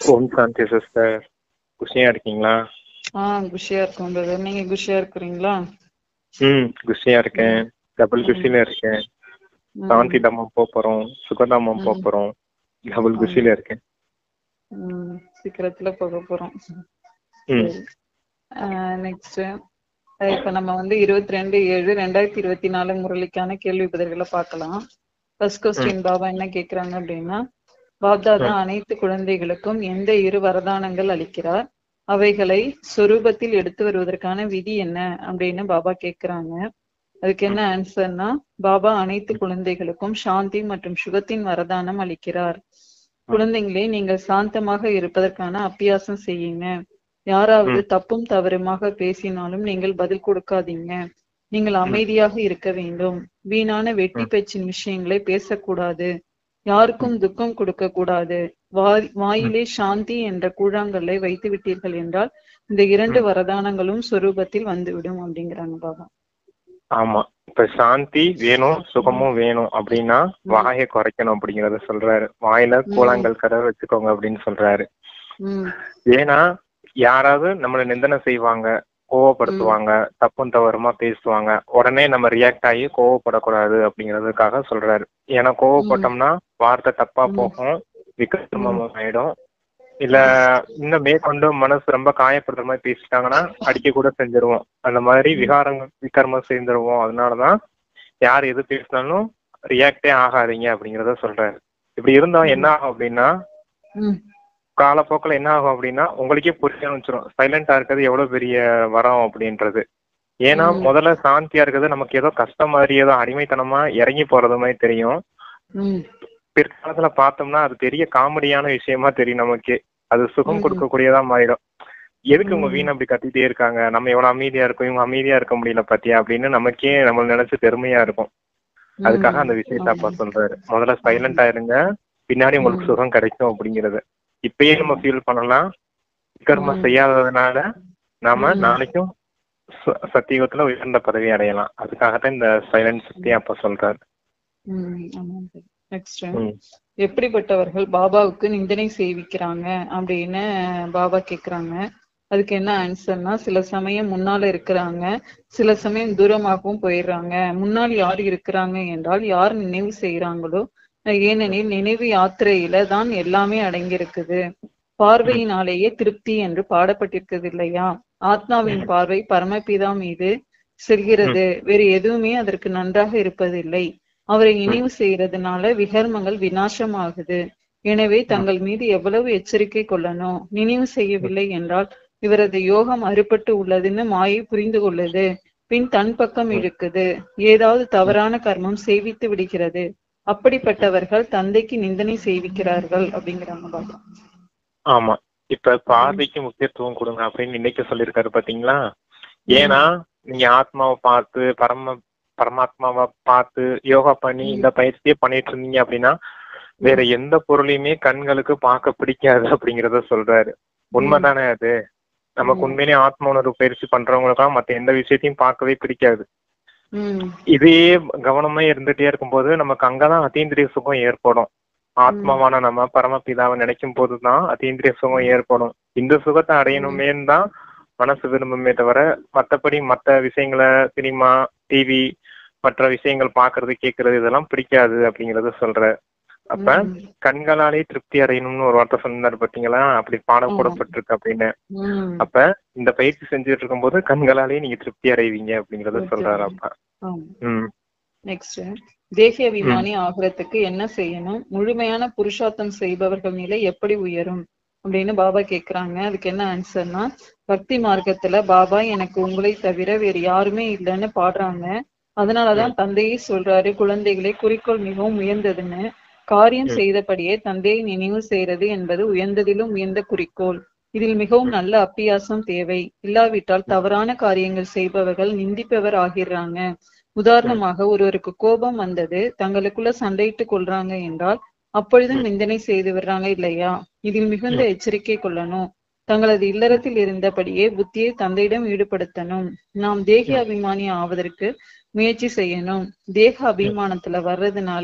ஓம் சாந்தி sister குஷியா இருக்கீங்களா ஆ குஷியா இருக்கோம் பிரதர் நீங்க குஷியா இருக்கிறீங்களா ம் குஷியா இருக்கேன் டபுள் குஷில இருக்கேன் ம், சாந்தி தாமம் போப் போறோம் சுகதாமம் போப் போறோம் டபுள் குஷில இருக்கேன் ம், சீக்கிரத்துல போக போறோம் ம் நெக்ஸ்ட் இப்ப நம்ம வந்து இருபத்தி ரெண்டு ஏழு ரெண்டாயிரத்தி இருபத்தி நாலு முரளிக்கான கேள்வி பதில்களை பார்க்கலாம் ஃபர்ஸ்ட் கொஸ்டின் பாபா என்ன கேக்குறாங்க அப்படின்னா பாப்தாதா அனைத்து குழந்தைகளுக்கும் எந்த இரு வரதானங்கள் அளிக்கிறார் அவைகளை சொரூபத்தில் எடுத்து வருவதற்கான விதி என்ன அப்படின்னு பாபா கேக்குறாங்க அதுக்கு என்ன ஆன்சர்னா பாபா அனைத்து குழந்தைகளுக்கும் சாந்தி மற்றும் சுகத்தின் வரதானம் அளிக்கிறார் குழந்தைங்களே நீங்கள் சாந்தமாக இருப்பதற்கான அபியாசம் செய்யுங்க யாராவது தப்பும் தவறுமாக பேசினாலும் நீங்கள் பதில் கொடுக்காதீங்க நீங்கள் அமைதியாக இருக்க வேண்டும் வீணான வெட்டி பேச்சின் விஷயங்களை பேசக்கூடாது யாருக்கும் துக்கம் கொடுக்க கூடாது வாய் வாயிலே சாந்தி என்ற கூழாங்கல்லை வைத்து விட்டீர்கள் என்றால் இந்த இரண்டு வரதானங்களும் சொரூபத்தில் வந்துவிடும் அப்படிங்கிறாங்க பாபா ஆமா இப்ப சாந்தி வேணும் சுகமும் வேணும் அப்படின்னா வாயை குறைக்கணும் அப்படிங்கறத சொல்றாரு வாயில கூழாங்கல் கதை வச்சுக்கோங்க அப்படின்னு சொல்றாரு உம் ஏன்னா யாராவது நம்மள நிந்தனை செய்வாங்க கோவப்படுத்துவாங்க தப்பும் தவறுமா பேசுவாங்க உடனே நம்ம ரியாக்ட் ஆகி கோவப்படக்கூடாது அப்படிங்கறதுக்காக சொல்றாரு ஏன்னா கோவப்பட்டோம்னா வார்த்தை தப்பா போகும் விக்ரமம் ஆயிடும் இல்ல இன்னும் மேற்கொண்டு மனசு ரொம்ப காயப்படுற மாதிரி பேசிட்டாங்கன்னா அடிக்க கூட செஞ்சிருவோம் அந்த மாதிரி விகாரங்கள் விக்ரமம் சேர்ந்துருவோம் அதனாலதான் யார் எது பேசினாலும் ரியாக்டே ஆகாதீங்க அப்படிங்கறத சொல்றாரு இப்படி இருந்தா என்ன ஆகும் அப்படின்னா உம் காலப்போக்கில் என்ன ஆகும் அப்படின்னா உங்களுக்கே புரிய ஆரம்பிச்சிடும் சைலண்டா இருக்கிறது எவ்வளவு பெரிய வரம் அப்படின்றது ஏன்னா முதல்ல சாந்தியா இருக்கிறது நமக்கு ஏதோ கஷ்டம் மாதிரி ஏதோ அடிமைத்தனமா இறங்கி போறது மாதிரி தெரியும் உம் பிற்காலத்துல பார்த்தோம்னா அது பெரிய காமெடியான விஷயமா தெரியும் நமக்கு அது சுகம் கொடுக்கக்கூடியதா மாறிடும் எதுக்கு இவங்க வீண் அப்படி கத்திட்டே இருக்காங்க நம்ம எவ்வளவு அமைதியா இருக்கோம் இவங்க அமைதியா இருக்க முடியல பாத்தியா அப்படின்னு நமக்கே நம்ம நினைச்சு பெருமையா இருக்கும் அதுக்காக அந்த விஷயத்த அப்பா சொல்றாரு முதல்ல சைலண்டா இருங்க பின்னாடி உங்களுக்கு சுகம் கிடைக்கும் அப்படிங்கறது இப்பயே நம்ம ஃபீல் பண்ணலாம் கர்மம் செய்யாததுனால நாம நாளைக்கும் ச- சத்தியுகத்துல உயர்ந்த பதவி அடையலாம் அதுக்காகத்தான் இந்த சைலண்ட் சக்தி அப்ப சொல்றாரு நெக்ஸ்ட் ம். எப்படிப்பட்டவர்கள் பாபாவுக்கு நிந்தனை செய்விக்கிறாங்க அப்படின்னு பாபா கேக்குறாங்க அதுக்கு என்ன ஆன்சர்னா சில சமயம் முன்னால இருக்கிறாங்க சில சமயம் தூரமாகவும் போயிடுறாங்க முன்னால் யார் இருக்கிறாங்க என்றால் யார் நினைவு செய்யறாங்களோ ஏனெனில் நினைவு யாத்திரையில தான் எல்லாமே அடங்கியிருக்குது பார்வையினாலேயே திருப்தி என்று பாடப்பட்டிருக்கிறது இல்லையா ஆத்மாவின் பார்வை பரமபிதா மீது செல்கிறது வேறு எதுவுமே அதற்கு நன்றாக இருப்பதில்லை அவரை நினைவு செய்யறதுனால விகர்மங்கள் விநாசமாகுது எனவே தங்கள் மீது எவ்வளவு எச்சரிக்கை கொள்ளணும் நினைவு செய்யவில்லை என்றால் இவரது யோகம் அறுபட்டு உள்ளதுன்னு மாயை புரிந்து கொள்ளுது பின் தன் பக்கம் இழுக்குது ஏதாவது தவறான கர்மம் செய்வித்து விடுகிறது அப்படிப்பட்டவர்கள் தந்தைக்கு நிந்தனை செய்விக்கிறார்கள் அப்படிங்கிறாங்க பாபா ஆமா இப்ப பார்வைக்கு முக்கியத்துவம் கொடுங்க அப்படின்னு இன்னைக்கு சொல்லியிருக்காரு பாத்தீங்களா ஏன்னா நீங்க ஆத்மாவை பார்த்து பரம பரமாத்மாவை பார்த்து யோகா பண்ணி இந்த பயிற்சியே பண்ணிட்டு இருந்தீங்க அப்படின்னா வேற எந்த பொருளையுமே கண்களுக்கு பார்க்க பிடிக்காது அப்படிங்கறத சொல்றாரு உண்மைதானே அது நமக்கு உண்மையிலேயே ஆத்ம உணர்வு பயிற்சி பண்றவங்களுக்கெல்லாம் மத்த எந்த விஷயத்தையும் பார்க்கவே பிடிக்காது உம் இதே கவனமா இருந்துட்டே இருக்கும்போது நமக்கு அங்கதான் அதீந்திரிய சுகம் ஏற்படும் ஆத்மாவான நம்ம பரமபிதாவை நினைக்கும் போதுதான் அதீந்திரிய சுகம் ஏற்படும் இந்த சுகத்தை அடையணுமேன்னு தான் மனசு விரும்புமே தவிர மத்தபடி மத்த விஷயங்களை சினிமா டிவி மற்ற விஷயங்கள் பாக்குறது கேட்கறது இதெல்லாம் பிடிக்காது அப்படிங்கறத சொல்ற அப்ப கண்களாலே திருப்தி அடையணும்னு ஒரு வார்த்தை சொன்னார் பாத்தீங்களா அப்படி பாடம் போடப்பட்டிருக்கு அப்படின்னு உம் அப்ப இந்த பயிற்சி செஞ்சுட்டு இருக்கும்போது கண்களாலே நீங்க திருப்தி அடைவீங்க அப்படிங்கறத சொல்றாரு அப்பா ஆமா ம் நெக்ஸ்ட் தேக அபிமானி ஆகிறதுக்கு என்ன செய்யணும் முழுமையான புருஷார்த்தம் செய்பவர்கள் நிலை எப்படி உயரும் அப்படின்னு பாபா கேக்குறாங்க அதுக்கு என்ன ஆன்சர்னா பக்தி மார்க்கத்துல பாபா எனக்கு உங்களை தவிர வேறு யாருமே இல்லைன்னு பாடுறாங்க அதனாலதான் தந்தையே சொல்றாரு குழந்தைகளே குறிக்கோள் மிகவும் உயர்ந்ததுன்னு காரியம் செய்தபடியே தந்தையை நினைவு செய்யறது என்பது உயர்ந்ததிலும் உயர்ந்த குறிக்கோள் இதில் மிகவும் நல்ல அப்பியாசம் தேவை இல்லாவிட்டால் தவறான காரியங்கள் செய்பவர்கள் நிந்திப்பவர் ஆகிறாங்க உதாரணமாக ஒருவருக்கு கோபம் வந்தது தங்களுக்குள்ள சண்டையிட்டு கொள்றாங்க என்றால் அப்பொழுதும் நிந்தனை செய்து விடுறாங்க இல்லையா இதில் மிகுந்த எச்சரிக்கை கொள்ளணும் தங்களது இல்லறத்தில் இருந்தபடியே புத்தியை தந்தையிடம் ஈடுபடுத்தணும் நாம் தேக அபிமானி ஆவதற்கு முயற்சி செய்யணும் தேக அபிமானத்துல வர்றதுனால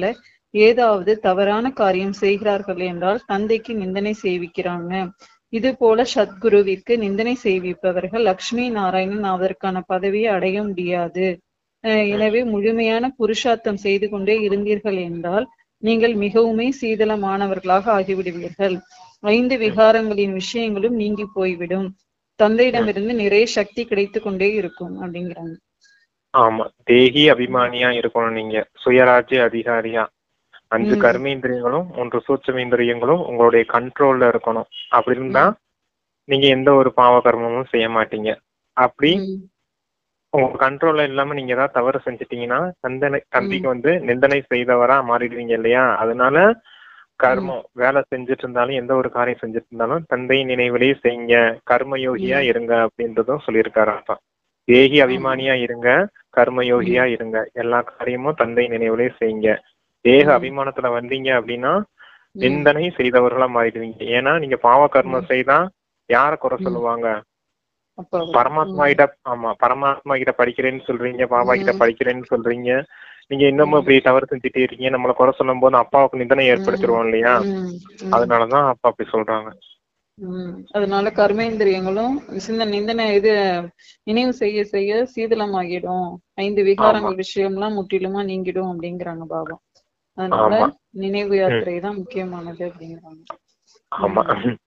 ஏதாவது தவறான காரியம் செய்கிறார்கள் என்றால் தந்தைக்கு நிந்தனை செய்விக்கிறாங்க இது போல சத்குருவிற்கு நிந்தனை செய்விப்பவர்கள் லக்ஷ்மி நாராயணன் அவருக்கான பதவியை அடைய முடியாது அஹ் எனவே முழுமையான புருஷார்த்தம் செய்து கொண்டே இருந்தீர்கள் என்றால் நீங்கள் மிகவுமே சீதளமானவர்களாக ஆகிவிடுவீர்கள் ஐந்து விகாரங்களின் விஷயங்களும் நீங்கி போய்விடும் தந்தையிடமிருந்து நிறைய சக்தி கிடைத்து கொண்டே இருக்கும் அப்படிங்கிறாங்க ஆமா தேகி அபிமானியா இருக்கணும் நீங்க சுயராஜ்ய அதிகாரியா அஞ்சு ம். கர்மேந்திரியங்களும் மூன்று சூட்சமேந்திரியங்களும் உங்களுடைய கண்ட்ரோல்ல இருக்கணும் அப்படி இருந்தா நீங்க எந்த ஒரு பாவ கர்மமும் செய்ய மாட்டீங்க அப்படி ம், உங்க கண்ட்ரோல்ல இல்லாம நீங்க ஏதாவது தவறு செஞ்சிட்டீங்கன்னா தந்தனை தம்பிக்கு வந்து நிந்தனை செய்தவரா மாறிடுவீங்க இல்லையா அதனால கர்மம் வேலை செஞ்சுட்டு இருந்தாலும் எந்த ஒரு காரியம் செஞ்சுட்டு இருந்தாலும் தந்தை நினைவிலேயே செய்யுங்க கர்மயோகியா ம். இருங்க அப்படின்றதும் சொல்லியிருக்காரு அப்பா தேகி அபிமானியா இருங்க கர்மயோகியா இருங்க எல்லா காரியமும் தந்தை நினைவிலேயே செய்யுங்க தேக ம். அபிமானத்துல வந்தீங்க அப்படின்னா ம், நிந்தனை செய்தவர்களா மாறிடுவீங்க ஏன்னா நீங்க பாவ கர்மம் செய்தா யார குறை ம். சொல்லுவாங்க அப்பா பரமாத்மா கிட்ட ஆமா பரமாத்மா கிட்ட படிக்கிறேன்னு சொல்றீங்க பாபா கிட்ட ம். படிக்கிறேன்னு சொல்றீங்க நீங்க இன்னமும் ம். இப்படி தவறு செஞ்சுட்டே இருக்கீங்க நம்மள குறை சொல்லும் போது அப்பாவுக்கு நிந்தனை ஏற்படுத்திடுவோம் இல்லையா ம், ம். அதனாலதான் அப்பா அப்படி சொல்றாங்க ம். அதனால கர்மேந்திரியங்களும் சிந்த நிந்தனை இது நினைவு செய்ய செய்ய சீதளமாகிடும் ஐந்து விகாரங்கள் விஷயம்லாம் முற்றிலுமா நீங்கிடும் அப்படிங்கிறாங்க பாபா அதனால ஆமா. நினைவு யாத்திரை தான் முக்கியமானது அப்படிங்கிறாங்க ஆமா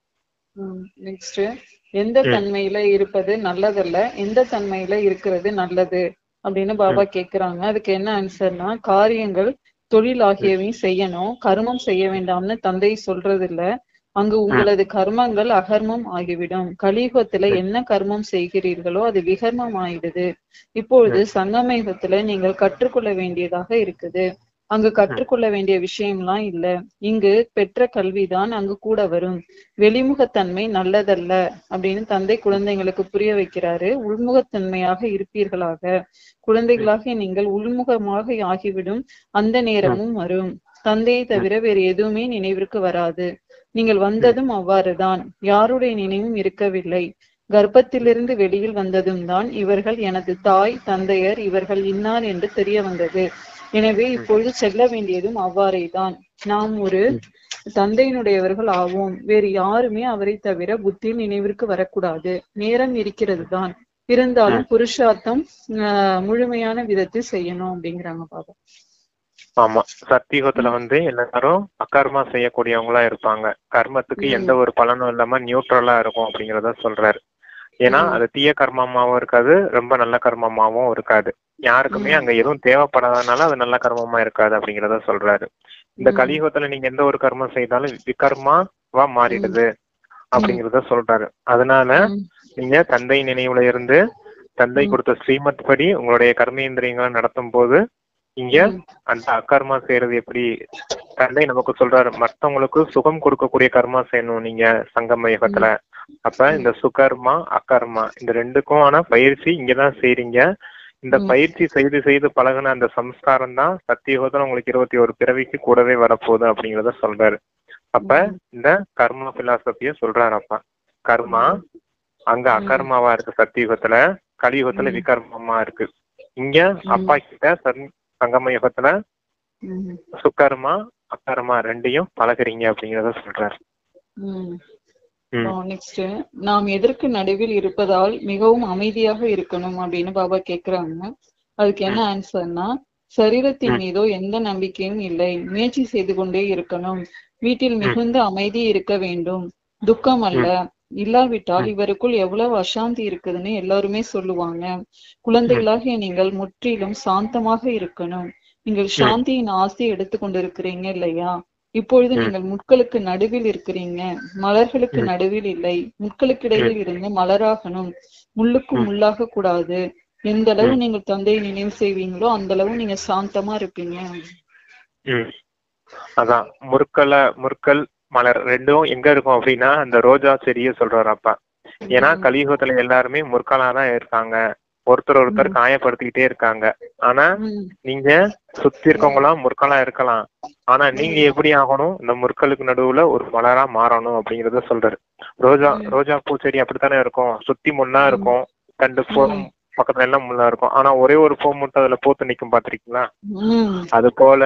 நெக்ஸ்ட் எந்த ம். தன்மையில இருப்பது நல்லதல்ல எந்த தன்மையில இருக்கிறது நல்லது அப்படின்னு பாபா கேக்குறாங்க அதுக்கு என்ன ஆன்சர்னா காரியங்கள் தொழில் ஆகியவையும் செய்யணும் கர்மம் செய்ய வேண்டாம்னு தந்தை சொல்றது இல்ல அங்கு உங்களது கர்மங்கள் அகர்மம் ஆகிவிடும் கலியுகத்துல என்ன கர்மம் செய்கிறீர்களோ அது விகர்மம் ஆயிடுது இப்பொழுது சங்கமயுகத்துல நீங்கள் கற்றுக்கொள்ள வேண்டியதாக இருக்குது அங்கு கற்றுக்கொள்ள வேண்டிய விஷயம்லாம் இல்ல இங்கு பெற்ற கல்விதான் அங்கு கூட வரும் வெளிமுகத்தன்மை நல்லதல்ல அப்படின்னு தந்தை குழந்தைங்களுக்கு புரிய வைக்கிறாரு உள்முகத்தன்மையாக இருப்பீர்களாக குழந்தைகளாக நீங்கள் உள்முகமாக ஆகிவிடும் அந்த நேரமும் வரும் தந்தையை தவிர வேறு எதுவுமே நினைவிற்கு வராது நீங்கள் வந்ததும் அவ்வாறுதான் யாருடைய நினைவும் இருக்கவில்லை கர்ப்பத்திலிருந்து வெளியில் வந்ததும் தான் இவர்கள் எனது தாய் தந்தையர் இவர்கள் இன்னார் என்று தெரிய வந்தது எனவே இப்பொழுது செல்ல வேண்டியதும் அவ்வாறே தான் நாம் ஒரு தந்தையினுடையவர்கள் ஆவோம் வேறு யாருமே அவரை தவிர புத்தியில் நினைவிற்கு வரக்கூடாது நேரம் இருக்கிறது தான் இருந்தாலும் புருஷார்த்தம் ஆஹ் முழுமையான விதத்தில் செய்யணும் அப்படிங்கிறாங்க பாபா ஆமா சத்தியுகத்துல வந்து எல்லாரும் அகர்மா செய்யக்கூடியவங்களா இருப்பாங்க கர்மத்துக்கு ம். எந்த ஒரு பலனும் இல்லாம நியூட்ரலா இருக்கும் அப்படிங்கறத சொல்றாரு ஏன்னா ம். அது தீய கர்மமாவும் இருக்காது ரொம்ப நல்ல கர்மமாவும் இருக்காது யாருக்குமே ம். அங்க எதுவும் தேவைப்படாதனால அது நல்ல கர்மமா இருக்காது அப்படிங்கறத சொல்றாரு இந்த ம். கலியுகத்துல நீங்க எந்த ஒரு கர்மம் செய்தாலும் விகர்மாவா மாறிடுது அப்படிங்கறத சொல்றாரு அதனால ம். நீங்க தந்தை நினைவுல இருந்து தந்தை ம். கொடுத்த ஸ்ரீமத் படி உங்களுடைய கர்மேந்திரியங்களை நடத்தும் போது இங்க ம். அந்த அக்கர்மா செய்யறது எப்படி தந்தை நமக்கு சொல்றாரு மத்தவங்களுக்கு சுகம் கொடுக்கக்கூடிய கர்மா செய்யணும் நீங்க சங்கம யுகத்துல அப்ப இந்த சுகர்மா அக்கர்மா இந்த ரெண்டுக்கும் ஆனா பயிற்சி இங்கதான் செய்றீங்க இந்த ம். பயிற்சி செய்து செய்து பழகுன அந்த சம்ஸ்காரம் தான் சத்தியுகத்துல உங்களுக்கு இருபத்தி ஒரு பிறவிக்கு கூடவே வரப்போகுது அப்படிங்கறத சொல்றாரு அப்ப ம். இந்த கர்மா பிலாசபிய சொல்றாரு அப்பா கர்மா அங்க ம். அகர்மாவா இருக்கு சத்தியுகத்துல கலியுகத்துல ம். விகர்மமா இருக்கு இங்க அப்பா கிட்ட சன்- சங்கம யுகத்துல ம். சுக்கர்மா அக்கர்மா ரெண்டையும் பழகுறீங்க அப்படிங்கறத சொல்றாரு ம். ம். நெக்ஸ்ட் நாம் எதற்கு நடுவில் இருப்பதால் மிகவும் அமைதியாக இருக்கணும் அப்படின்னு பாபா கேக்குறாங்க அதுக்கு என்ன ஆன்சர்னா சரீரத்தின் ம். மீதோ எந்த நம்பிக்கையும் இல்லை முயற்சி செய்து கொண்டே இருக்கணும் வீட்டில் மிகுந்த அமைதி இருக்க வேண்டும் துக்கம் அல்ல இல்லாவிட்டால் இவருக்குள் எவ்வளவு அசாந்தி இருக்குதுன்னு எல்லாருமே சொல்லுவாங்க குழந்தைகளாகிய நீங்கள் முற்றிலும் சாந்தமாக இருக்கணும் நீங்கள் சாந்தியின் ஆசை எடுத்து கொண்டிருக்கிறீங்க இல்லையா இப்பொழுது ம். நீங்கள் முட்களுக்கு நடுவில் இருக்கிறீங்க மலர்களுக்கு ம். நடுவில் இல்லை முட்களுக்கு இடையில் இருந்து மலராகணும் முள்ளுக்கு ம். முள்ளாக கூடாது எந்த அளவு ம். நீங்கள் தந்தையை நினைவு செய்வீங்களோ அந்த அளவு நீங்க சாந்தமா இருப்பீங்க ம். அதான் முற்கள முற்கள் மலர் ரெண்டும் எங்க இருக்கும் அப்படின்னா அந்த ரோஜா செடியை சொல்றாரு அப்பா ஏன்னா ம். கலியுகத்துல எல்லாருமே முற்களா தான் இருக்காங்க ஒருத்தர் ஒருத்தர் ம். காயப்படுத்திக்கிட்டே இருக்காங்க ஆனா ம். நீங்க சுத்தி இருக்கவங்களாம் முற்களா இருக்கலாம் ஆனா நீங்க எப்படி ஆகணும் இந்த முற்களுக்கு நடுவுல ஒரு மலரா மாறணும் அப்படிங்கறத சொல்றாரு ரோஜா ம். ரோஜா பூச்செடி அப்படித்தானே இருக்கும் சுத்தி முள்ளா ம். இருக்கும் ரெண்டு பூ ம். பக்கத்துல எல்லாம் முள்ளா இருக்கும் ஆனா ஒரே ஒரு பூ மட்டும் அதுல பூத்து நிக்கும் பாத்திருக்கீங்களா ம். அது போல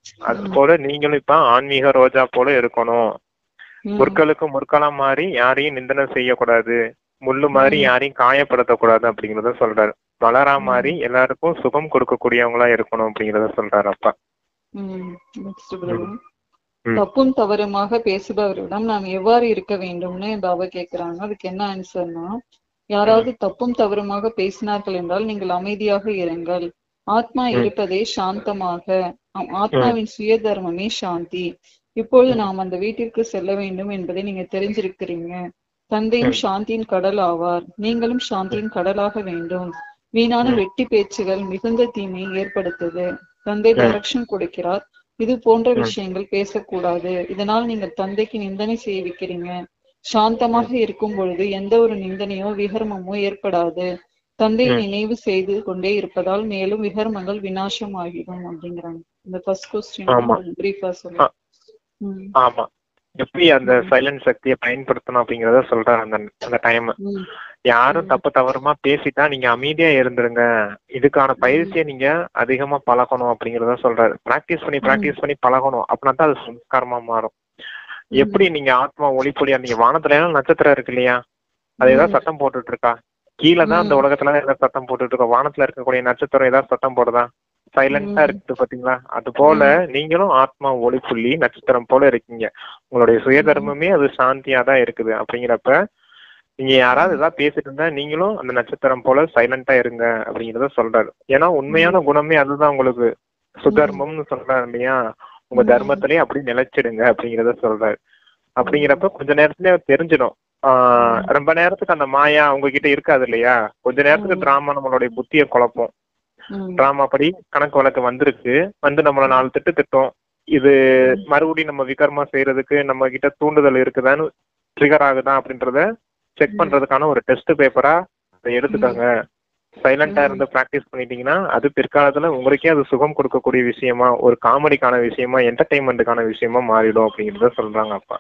அது போல நீங்களும் இப்ப ஆன்மீக ரோஜா போல இருக்கணும் ம், முற்களுக்கு முற்களா மாறி யாரையும் நிந்தனை செய்யக்கூடாது முள்ளு மாதிரி யாரையும் காயப்படுத்தக்கூடாது அப்படிங்கறத சொல்றாரு மலரா மாதிரி எல்லாருக்கும் சுகம் கொடுக்கக்கூடியவங்களா இருக்கணும் அப்படிங்கறத சொல்றாரு அப்பா ம், next brother. ம். தப்பும் தவறுமாக பேசுபவரிடம் நாம் எவ்வாறு இருக்க வேண்டும்னு பாபா கேக்குறாங்க அதுக்கு என்ன ஆன்சர்னா யாராவது தப்பும் தவறுமாக பேசினார்கள் என்றால் நீங்கள் அமைதியாக இருங்கள் ஆத்மா இருப்பதே சாந்தமாக ஆம், ஆத்மாவின் சுய தர்மமே சாந்தி இப்பொழுது நாம் அந்த வீட்டிற்கு செல்ல வேண்டும் என்பதை நீங்க தெரிஞ்சிருக்கிறீங்க தந்தையும் சாந்தியின் கடல் ஆவார் நீங்களும் சாந்தியின் கடலாக வேண்டும் வீணான வெட்டி பேச்சுகள் மிகுந்த தீமையை ஏற்படுத்துது தந்தை டைரக்ஷன் கொடுக்கிறார் இது போன்ற விஷயங்கள் பேசக்கூடாது இதனால் நீங்கள் தந்தைக்கு நிந்தனை செய்விக்கிறீங்க சாந்தமாக இருக்கும் பொழுது எந்த ஒரு நிந்தனையோ விகர்மமோ ஏற்படாது தந்தையை நினைவு செய்து கொண்டே இருப்பதால் மேலும் விகர்மங்கள் விநாசமாகிடும் அப்படிங்கிறாங்க இந்த ஃபர்ஸ்ட் ஆமா. கொஸ்டின் பிரீஃபா சொல்லுங்க ம், ஆமா எப்படி அந்த சைலண்ட் சக்தியை பயன்படுத்தணும் அப்படிங்கறத சொல்றாரு அந்த அந்த டைம் ம், யாரும் தப்பு தவறுமா பேசிட்டா நீங்க அமைதியா இருந்துருங்க இதுக்கான பயிற்சியை நீங்க அதிகமா பழகணும் அப்படிங்கறத சொல்றாரு பிராக்டிஸ் பண்ணி பிராக்டிஸ் பண்ணி பழகணும் அப்படின்னா தான் அது சம்ஸ்காரமா மாறும் எப்படி நீங்க ஆத்மா ஒளிப்பொலியா நீங்க வானத்துல எல்லாம் நட்சத்திரம் இருக்கு இல்லையா அது ஏதாவது சத்தம் போட்டுட்டு இருக்கா கீழே தான் அந்த உலகத்துல ஏதாவது சத்தம் போட்டுட்டு இருக்கோம் வானத்துல இருக்கக்கூடிய நட்சத்திரம் ஏதாவது சத்தம் போடுதா சைலண்டா இருக்குது பாத்தீங்களா அது போல நீங்களும் ஆத்மா ஒளிப்புள்ளி நட்சத்திரம் போல இருக்கீங்க உங்களுடைய சுயதர்மமே அது சாந்தியா தான் இருக்குது அப்படிங்கிறப்ப நீங்க யாராவது ஏதாவது பேசிட்டு இருந்தா நீங்களும் அந்த நட்சத்திரம் போல சைலண்டா இருங்க அப்படிங்கறத சொல்றாரு ஏன்னா உண்மையான குணமே அதுதான் உங்களுக்கு சுதர்மம்னு சொல்றாரு இல்லையா உங்க தர்மத்திலேயே அப்படி நிலைச்சிடுங்க அப்படிங்கறத சொல்றாரு அப்படிங்கிறப்ப கொஞ்ச நேரத்துல தெரிஞ்சிடும் ஆஹ் ரொம்ப நேரத்துக்கு அந்த மாயா உங்ககிட்ட இருக்காது இல்லையா கொஞ்ச நேரத்துக்கு டிராமா நம்மளுடைய புத்தியை குழப்பம் ம், டிராமா படி கணக்கு வழக்கு வந்திருக்கு வந்து நம்மள நாலு திட்டு திட்டம் இது மறுபடியும் நம்ம விகர்மா செய்யறதுக்கு நம்ம கிட்ட தூண்டுதல் இருக்குதான்னு ட்ரிகர் ஆகுதா அப்படின்றத செக் பண்றதுக்கான ஒரு டெஸ்ட் பேப்பரா அதை எடுத்துக்கோங்க சைலண்டா இருந்து பிராக்டிஸ் பண்ணிட்டீங்கன்னா அது பிற்காலத்துல உங்களுக்கே அது சுகம் கொடுக்கக்கூடிய விஷயமா ஒரு காமெடிக்கான விஷயமா என்டர்டைன்மெண்ட்டுக்கான விஷயமா மாறிடும் அப்படிங்கறத சொல்றாங்க அப்பா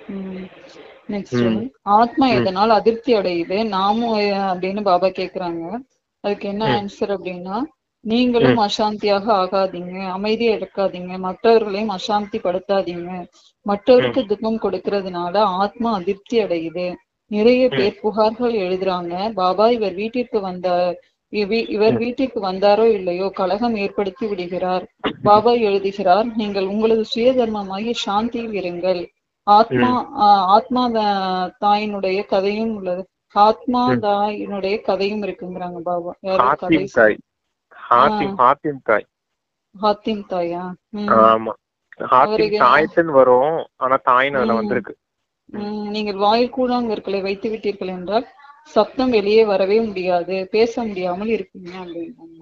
நெக்ஸ்ட் ஆத்மா எதனால் அதிருப்தி அடையுது நாமும் அஹ், அப்படின்னு பாபா கேக்குறாங்க அதுக்கு என்ன ஆன்சர் அப்படின்னா நீங்களும் அசாந்தியாக ஆகாதீங்க அமைதியா இருக்காதீங்க மற்றவர்களையும் அசாந்தி படுத்தாதீங்க மற்றவருக்கு துக்கம் கொடுக்கறதுனால ஆத்மா அதிருப்தி அடையுது நிறைய பேர் புகார்கள் எழுதுறாங்க பாபா இவர் வீட்டிற்கு வந்த இவி- இவர் வீட்டிற்கு வந்தாரோ இல்லையோ கலகம் ஏற்படுத்தி விடுகிறார் பாபா எழுதுகிறார் நீங்கள் உங்களது சுய தர்மமாகிய சாந்தியில் இருங்கள் ஆத்மா ஆஹ் ஆத்மா தா- தாயினுடைய கதையும் உள்ளது ஆத்மா தாயினுடைய கதையும் இருக்குங்கிறாங்க பாபா யாரோ கதை ஹாத்திம் தாய் ஹாத்திம் ஹாத்திம் தாய் ஹாத்திம் தாயா ம். ஆமா ஹாத்திம் தாயத்துன்னு வரும் ஆனா தாயின்னு அதுல வந்திருக்கு ம், நீங்கள் வாயில் கூழாங்கற்களை வைத்து விட்டீர்கள் என்றால் சப்தம் வெளியே வரவே முடியாது பேச முடியாமல் இருப்பீங்க அப்படின்னாங்க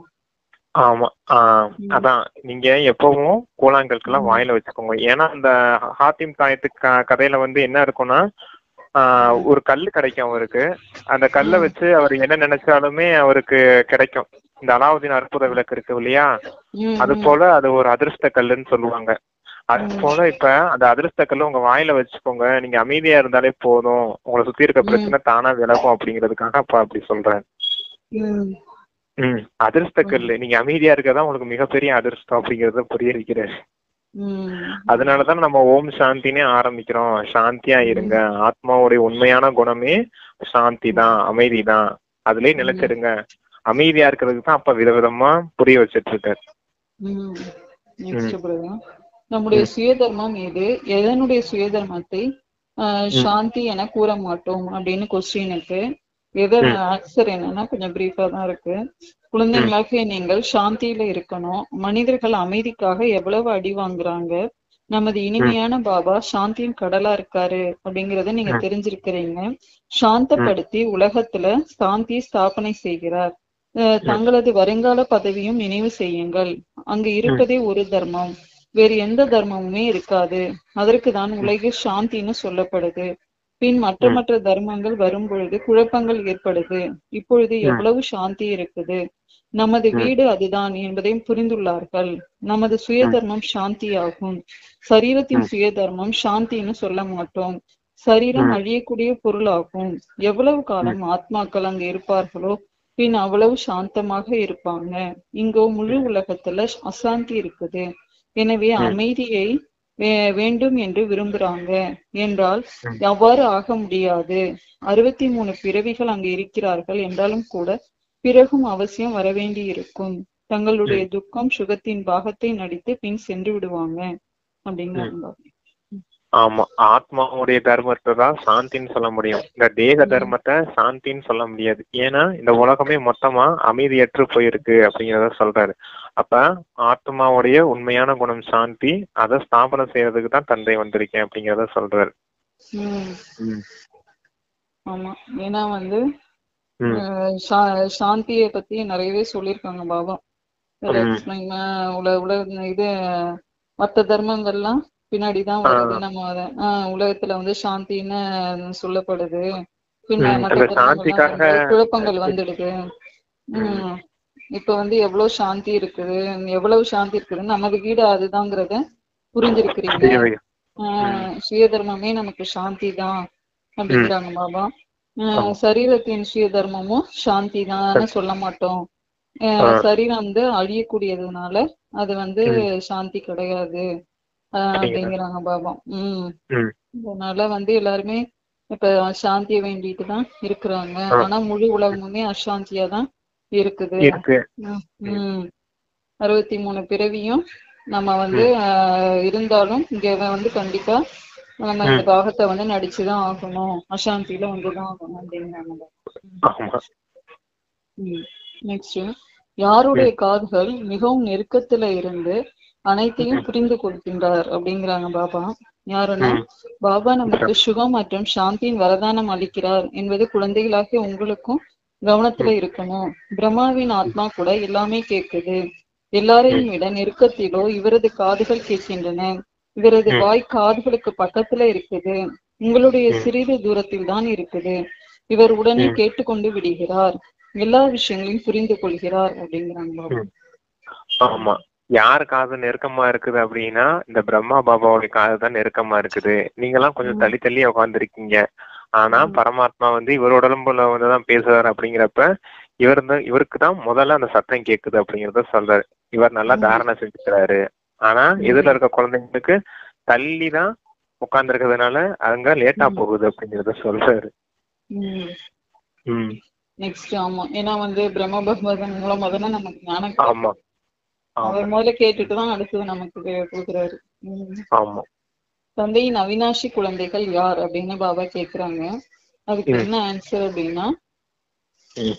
ஆமா ஆஹ் அதான் நீங்க எப்பவும் கூழாங்கற்கெல்லாம் வாயில வச்சுக்கோங்க ஏன்னா அந்த ஹாத்திம் தாயத்து க- கதையில வந்து என்ன இருக்கும்னா ஆஹ் ஒரு கல்லு கிடைக்கும் அவருக்கு அந்த கல்லை வச்சு அவர் என்ன நினைச்சாலுமே அவருக்கு கிடைக்கும் இந்த அலாவுதீன் அற்புத விளக்கு இருக்கு இல்லையா ம், அது போல அது ஒரு அதிர்ஷ்ட கல்லுன்னு சொல்லுவாங்க அது போல இப்ப அந்த அதிர்ஷ்ட கல்லு உங்க வாயில வச்சுக்கோங்க நீங்க அமைதியா இருந்தாலே போதும் உங்களை சுத்தி இருக்க பிரச்சனை தானா விலகும் அப்படிங்கிறதுக்காக அப்ப அப்படி சொல்றேன் ம், ம் அதிர்ஷ்ட கல்லு நீங்க அமைதியா இருக்கதான் உங்களுக்கு மிகப்பெரிய அதிர்ஷ்டம் அப்படிங்கறத புரிய வைக்கிறாரு ம், அதனாலதான் நம்ம ஓம் சாந்தினே ஆரம்பிக்கிறோம் சாந்தியா இருங்க ஆத்மாவுடைய உண்மையான குணமே சாந்தி தான் அமைதி தான் அதுலயே நிலைச்சிருங்க அமைதியா இருக்கிறதுக்கு தான் அப்ப விதவிதமா புரிய வச்சிட்டு இருக்காரு ம். Next brother. நம்முடைய சுயதர்மம் எது எதனுடைய சுயதர்மத்தை ஆஹ், சாந்தி என கூற மாட்டோம் அப்படின்னு கொஸ்டினுக்கு எது ஆன்சர் என்னன்னா கொஞ்சம் பிரீஃபா தான் இருக்கு குழந்தைங்களாக நீங்கள் சாந்தியில இருக்கணும் மனிதர்கள் அமைதிக்காக எவ்வளவு அடி வாங்குறாங்க நமது இனிமையான பாபா சாந்தியின் கடலா இருக்காரு அப்படிங்கறத நீங்க தெரிஞ்சிருக்கிறீங்க சாந்தப்படுத்தி உலகத்துல சாந்தியை ஸ்தாபனை செய்கிறார் அஹ் தங்களது வருங்கால பதவியும் நினைவு செய்யுங்கள் அங்கு இருப்பதே ஒரு தர்மம் வேறு எந்த தர்மமுமே இருக்காது அதற்கு தான் உலகில் சாந்தின்னு சொல்லப்படுது பின் மற்ற மற்ற தர்மங்கள் வரும் பொழுது குழப்பங்கள் ஏற்படுது இப்பொழுது எவ்வளவு சாந்தி இருக்குது நமது வீடு அதுதான் என்பதையும் புரிந்துள்ளார்கள் நமது சுய தர்மம் சாந்தியாகும் சரீரத்தின் சுய தர்மம் சாந்தின்னு சொல்ல மாட்டோம் சரீரம் அழியக்கூடிய பொருளாகும் எவ்வளவு காலம் ஆத்மாக்கள் அங்கு இருப்பார்களோ பின் அவ்வளவு சாந்தமாக இருப்பாங்க இங்கோ முழு உலகத்துல அசாந்தி இருக்குது எனவே ம். அமைதியை வே- வேண்டும் என்று விரும்புறாங்க என்றால் ம். அவ்வாறு ஆக முடியாது அறுபத்தி மூணு பிறவிகள் அங்கு இருக்கிறார்கள் என்றாலும் கூட பிறகும் அவசியம் வரவேண்டி இருக்கும் தங்களுடைய துக்கம் சுகத்தின் பாகத்தை நடித்து பின் சென்று விடுவாங்க அப்படிங்கிறாங்க ஆமா ஆத்மாவுடைய தர்மத்தை தான் சாந்தின்னு சொல்ல முடியும் இந்த தேக ம். தர்மத்தை சாந்தின்னு சொல்ல முடியாது ஏன்னா இந்த உலகமே மொத்தமா அமைதியற்று போயிருக்கு அப்படிங்கறத சொல்றாரு அப்ப ஆத்மாவுடைய உண்மையான குணம் சாந்தி அதை ஸ்தாபனம் செய்யறதுக்கு தான் தந்தை வந்திருக்கேன் அப்படிங்கறத சொல்றாரு உம் ம். ஆமா ஏன்னா வந்து ம். அஹ் சா- சாந்தியை பத்தி நிறையவே சொல்லியிருக்காங்க பாபா ம். எக்ஸ்பிளைன் உல உல இது மற்ற தர்மங்கள்லாம் பின்னாடிதான் வருது நம்ம அத ஆஹ் உலகத்துல வந்து சாந்தின்னு சொல்லப்படுது பின்ன ம், மற்ற அந்த தர்மங்கள்லாம் சாந்திக்காக வந்து குழப்பங்கள் வந்துடுது உம் இப்ப வந்து எவ்வளவு சாந்தி இருக்குது எவ்வளவு சாந்தி இருக்குதுன்னு நமது வீடு அதுதாங்கிறத புரிஞ்சிருக்கிறீங்க புரியுது. ஆஹ் சுய தர்மமே நமக்கு சாந்தி தான் அப்படிங்கிறாங்க பாபா ஆஹ் சரீரத்தின் சுய தர்மமும் சாந்தி தான் சொல்ல மாட்டோம் ஆஹ் ஆ. சரீரம் வந்து அழியக்கூடியதுனால அது வந்து சாந்தி கிடையாது ஆஹ் அப்படிங்களா? அப்படிங்கிறாங்க பாபா உம் ம். அதனால வந்து எல்லாருமே இப்ப சாந்தியை வேண்டிட்டு தான் இருக்கிறாங்க ஆ. ஆனா முழு உலகமுமே அசாந்தியா தான் இருக்குது இருக்கு ம், ம். அறுபத்தி மூணு பிறவியும் நம்ம வந்து ஆஹ், இருந்தாலும் இங்க வந்து கண்டிப்பா நம்ம இந்த பாகத்தை வந்து நடிச்சுதான் ஆகணும் அசாந்தியில வந்துதான் ஆகணும் அப்படிங்கிறாங்க ஆமா நெக்ஸ்ட் யாருடைய காதுகள் மிகவும் நெருக்கத்துல இருந்து அனைத்தையும் புரிந்து கொள்கின்றார் அப்படிங்கிறாங்க பாபா யாருன்னா ம். பாபா நமக்கு சுகம் மற்றும் சாந்தியின் வரதானம் அளிக்கிறார் என்பது குழந்தைகளாகிய உங்களுக்கும் கவனத்துல இருக்கணும் பிரம்மாவின் ஆத்மா கூட எல்லாமே கேக்குது எல்லாரையும் விட நெருக்கத்திலோ இவரது காதுகள் கேட்கின்றன இவரது ம். வாய் காதுகளுக்கு பக்கத்துல இருக்குது உங்களுடைய சிறிது தூரத்தில் தான் இருக்குது இவர் உடனே ம். கேட்டுக்கொண்டு விடுகிறார் எல்லா விஷயங்களையும் புரிந்து கொள்கிறார் அப்படிங்கிறாங்க பாபா ம். ஆமா யார் காது நெருக்கமா இருக்குது அப்படின்னா இந்த பிரம்மா பாபாவுடைய காது தான் நெருக்கமா இருக்குது நீங்க எல்லாம் கொஞ்சம் ம். தள்ளி தள்ளி உட்காந்துருக்கீங்க ஆனா ம். பரமாத்மா வந்து இவர் உடம்புல வந்துதான் பேசுறாரு அப்படிங்கிறப்ப இவர் தான் இவருக்கு தான் முதல்ல அந்த சத்தம் கேக்குது அப்படிங்கறத சொல்றாரு இவர் நல்லா ம். தாரணை செஞ்சுக்கிறாரு ஆனா ம். எதிரில இருக்க குழந்தைங்களுக்கு தள்ளி தான் உட்கார்ந்துருக்கிறதுனால அங்க லேட்டா ம். போகுது அப்படிங்கறத சொல்றாரு ம் ம் நெக்ஸ்ட் ஆமா ஏன்னா வந்து பிரம்ம பகவதன் மூலமா தானே நமக்கு ஞானம் ஆமா ஆமா அவர் முதல்ல கேட்டுட்டு தான் அடுத்தது நமக்கு கு- கொடுக்குறாரு ம். ஆமா தந்தையின் அவினாஷி குழந்தைகள் யார் அப்படின்னு பாபா கேக்குறாங்க அதுக்கு ம். என்ன ஆன்சர் அப்படின்னா ம்.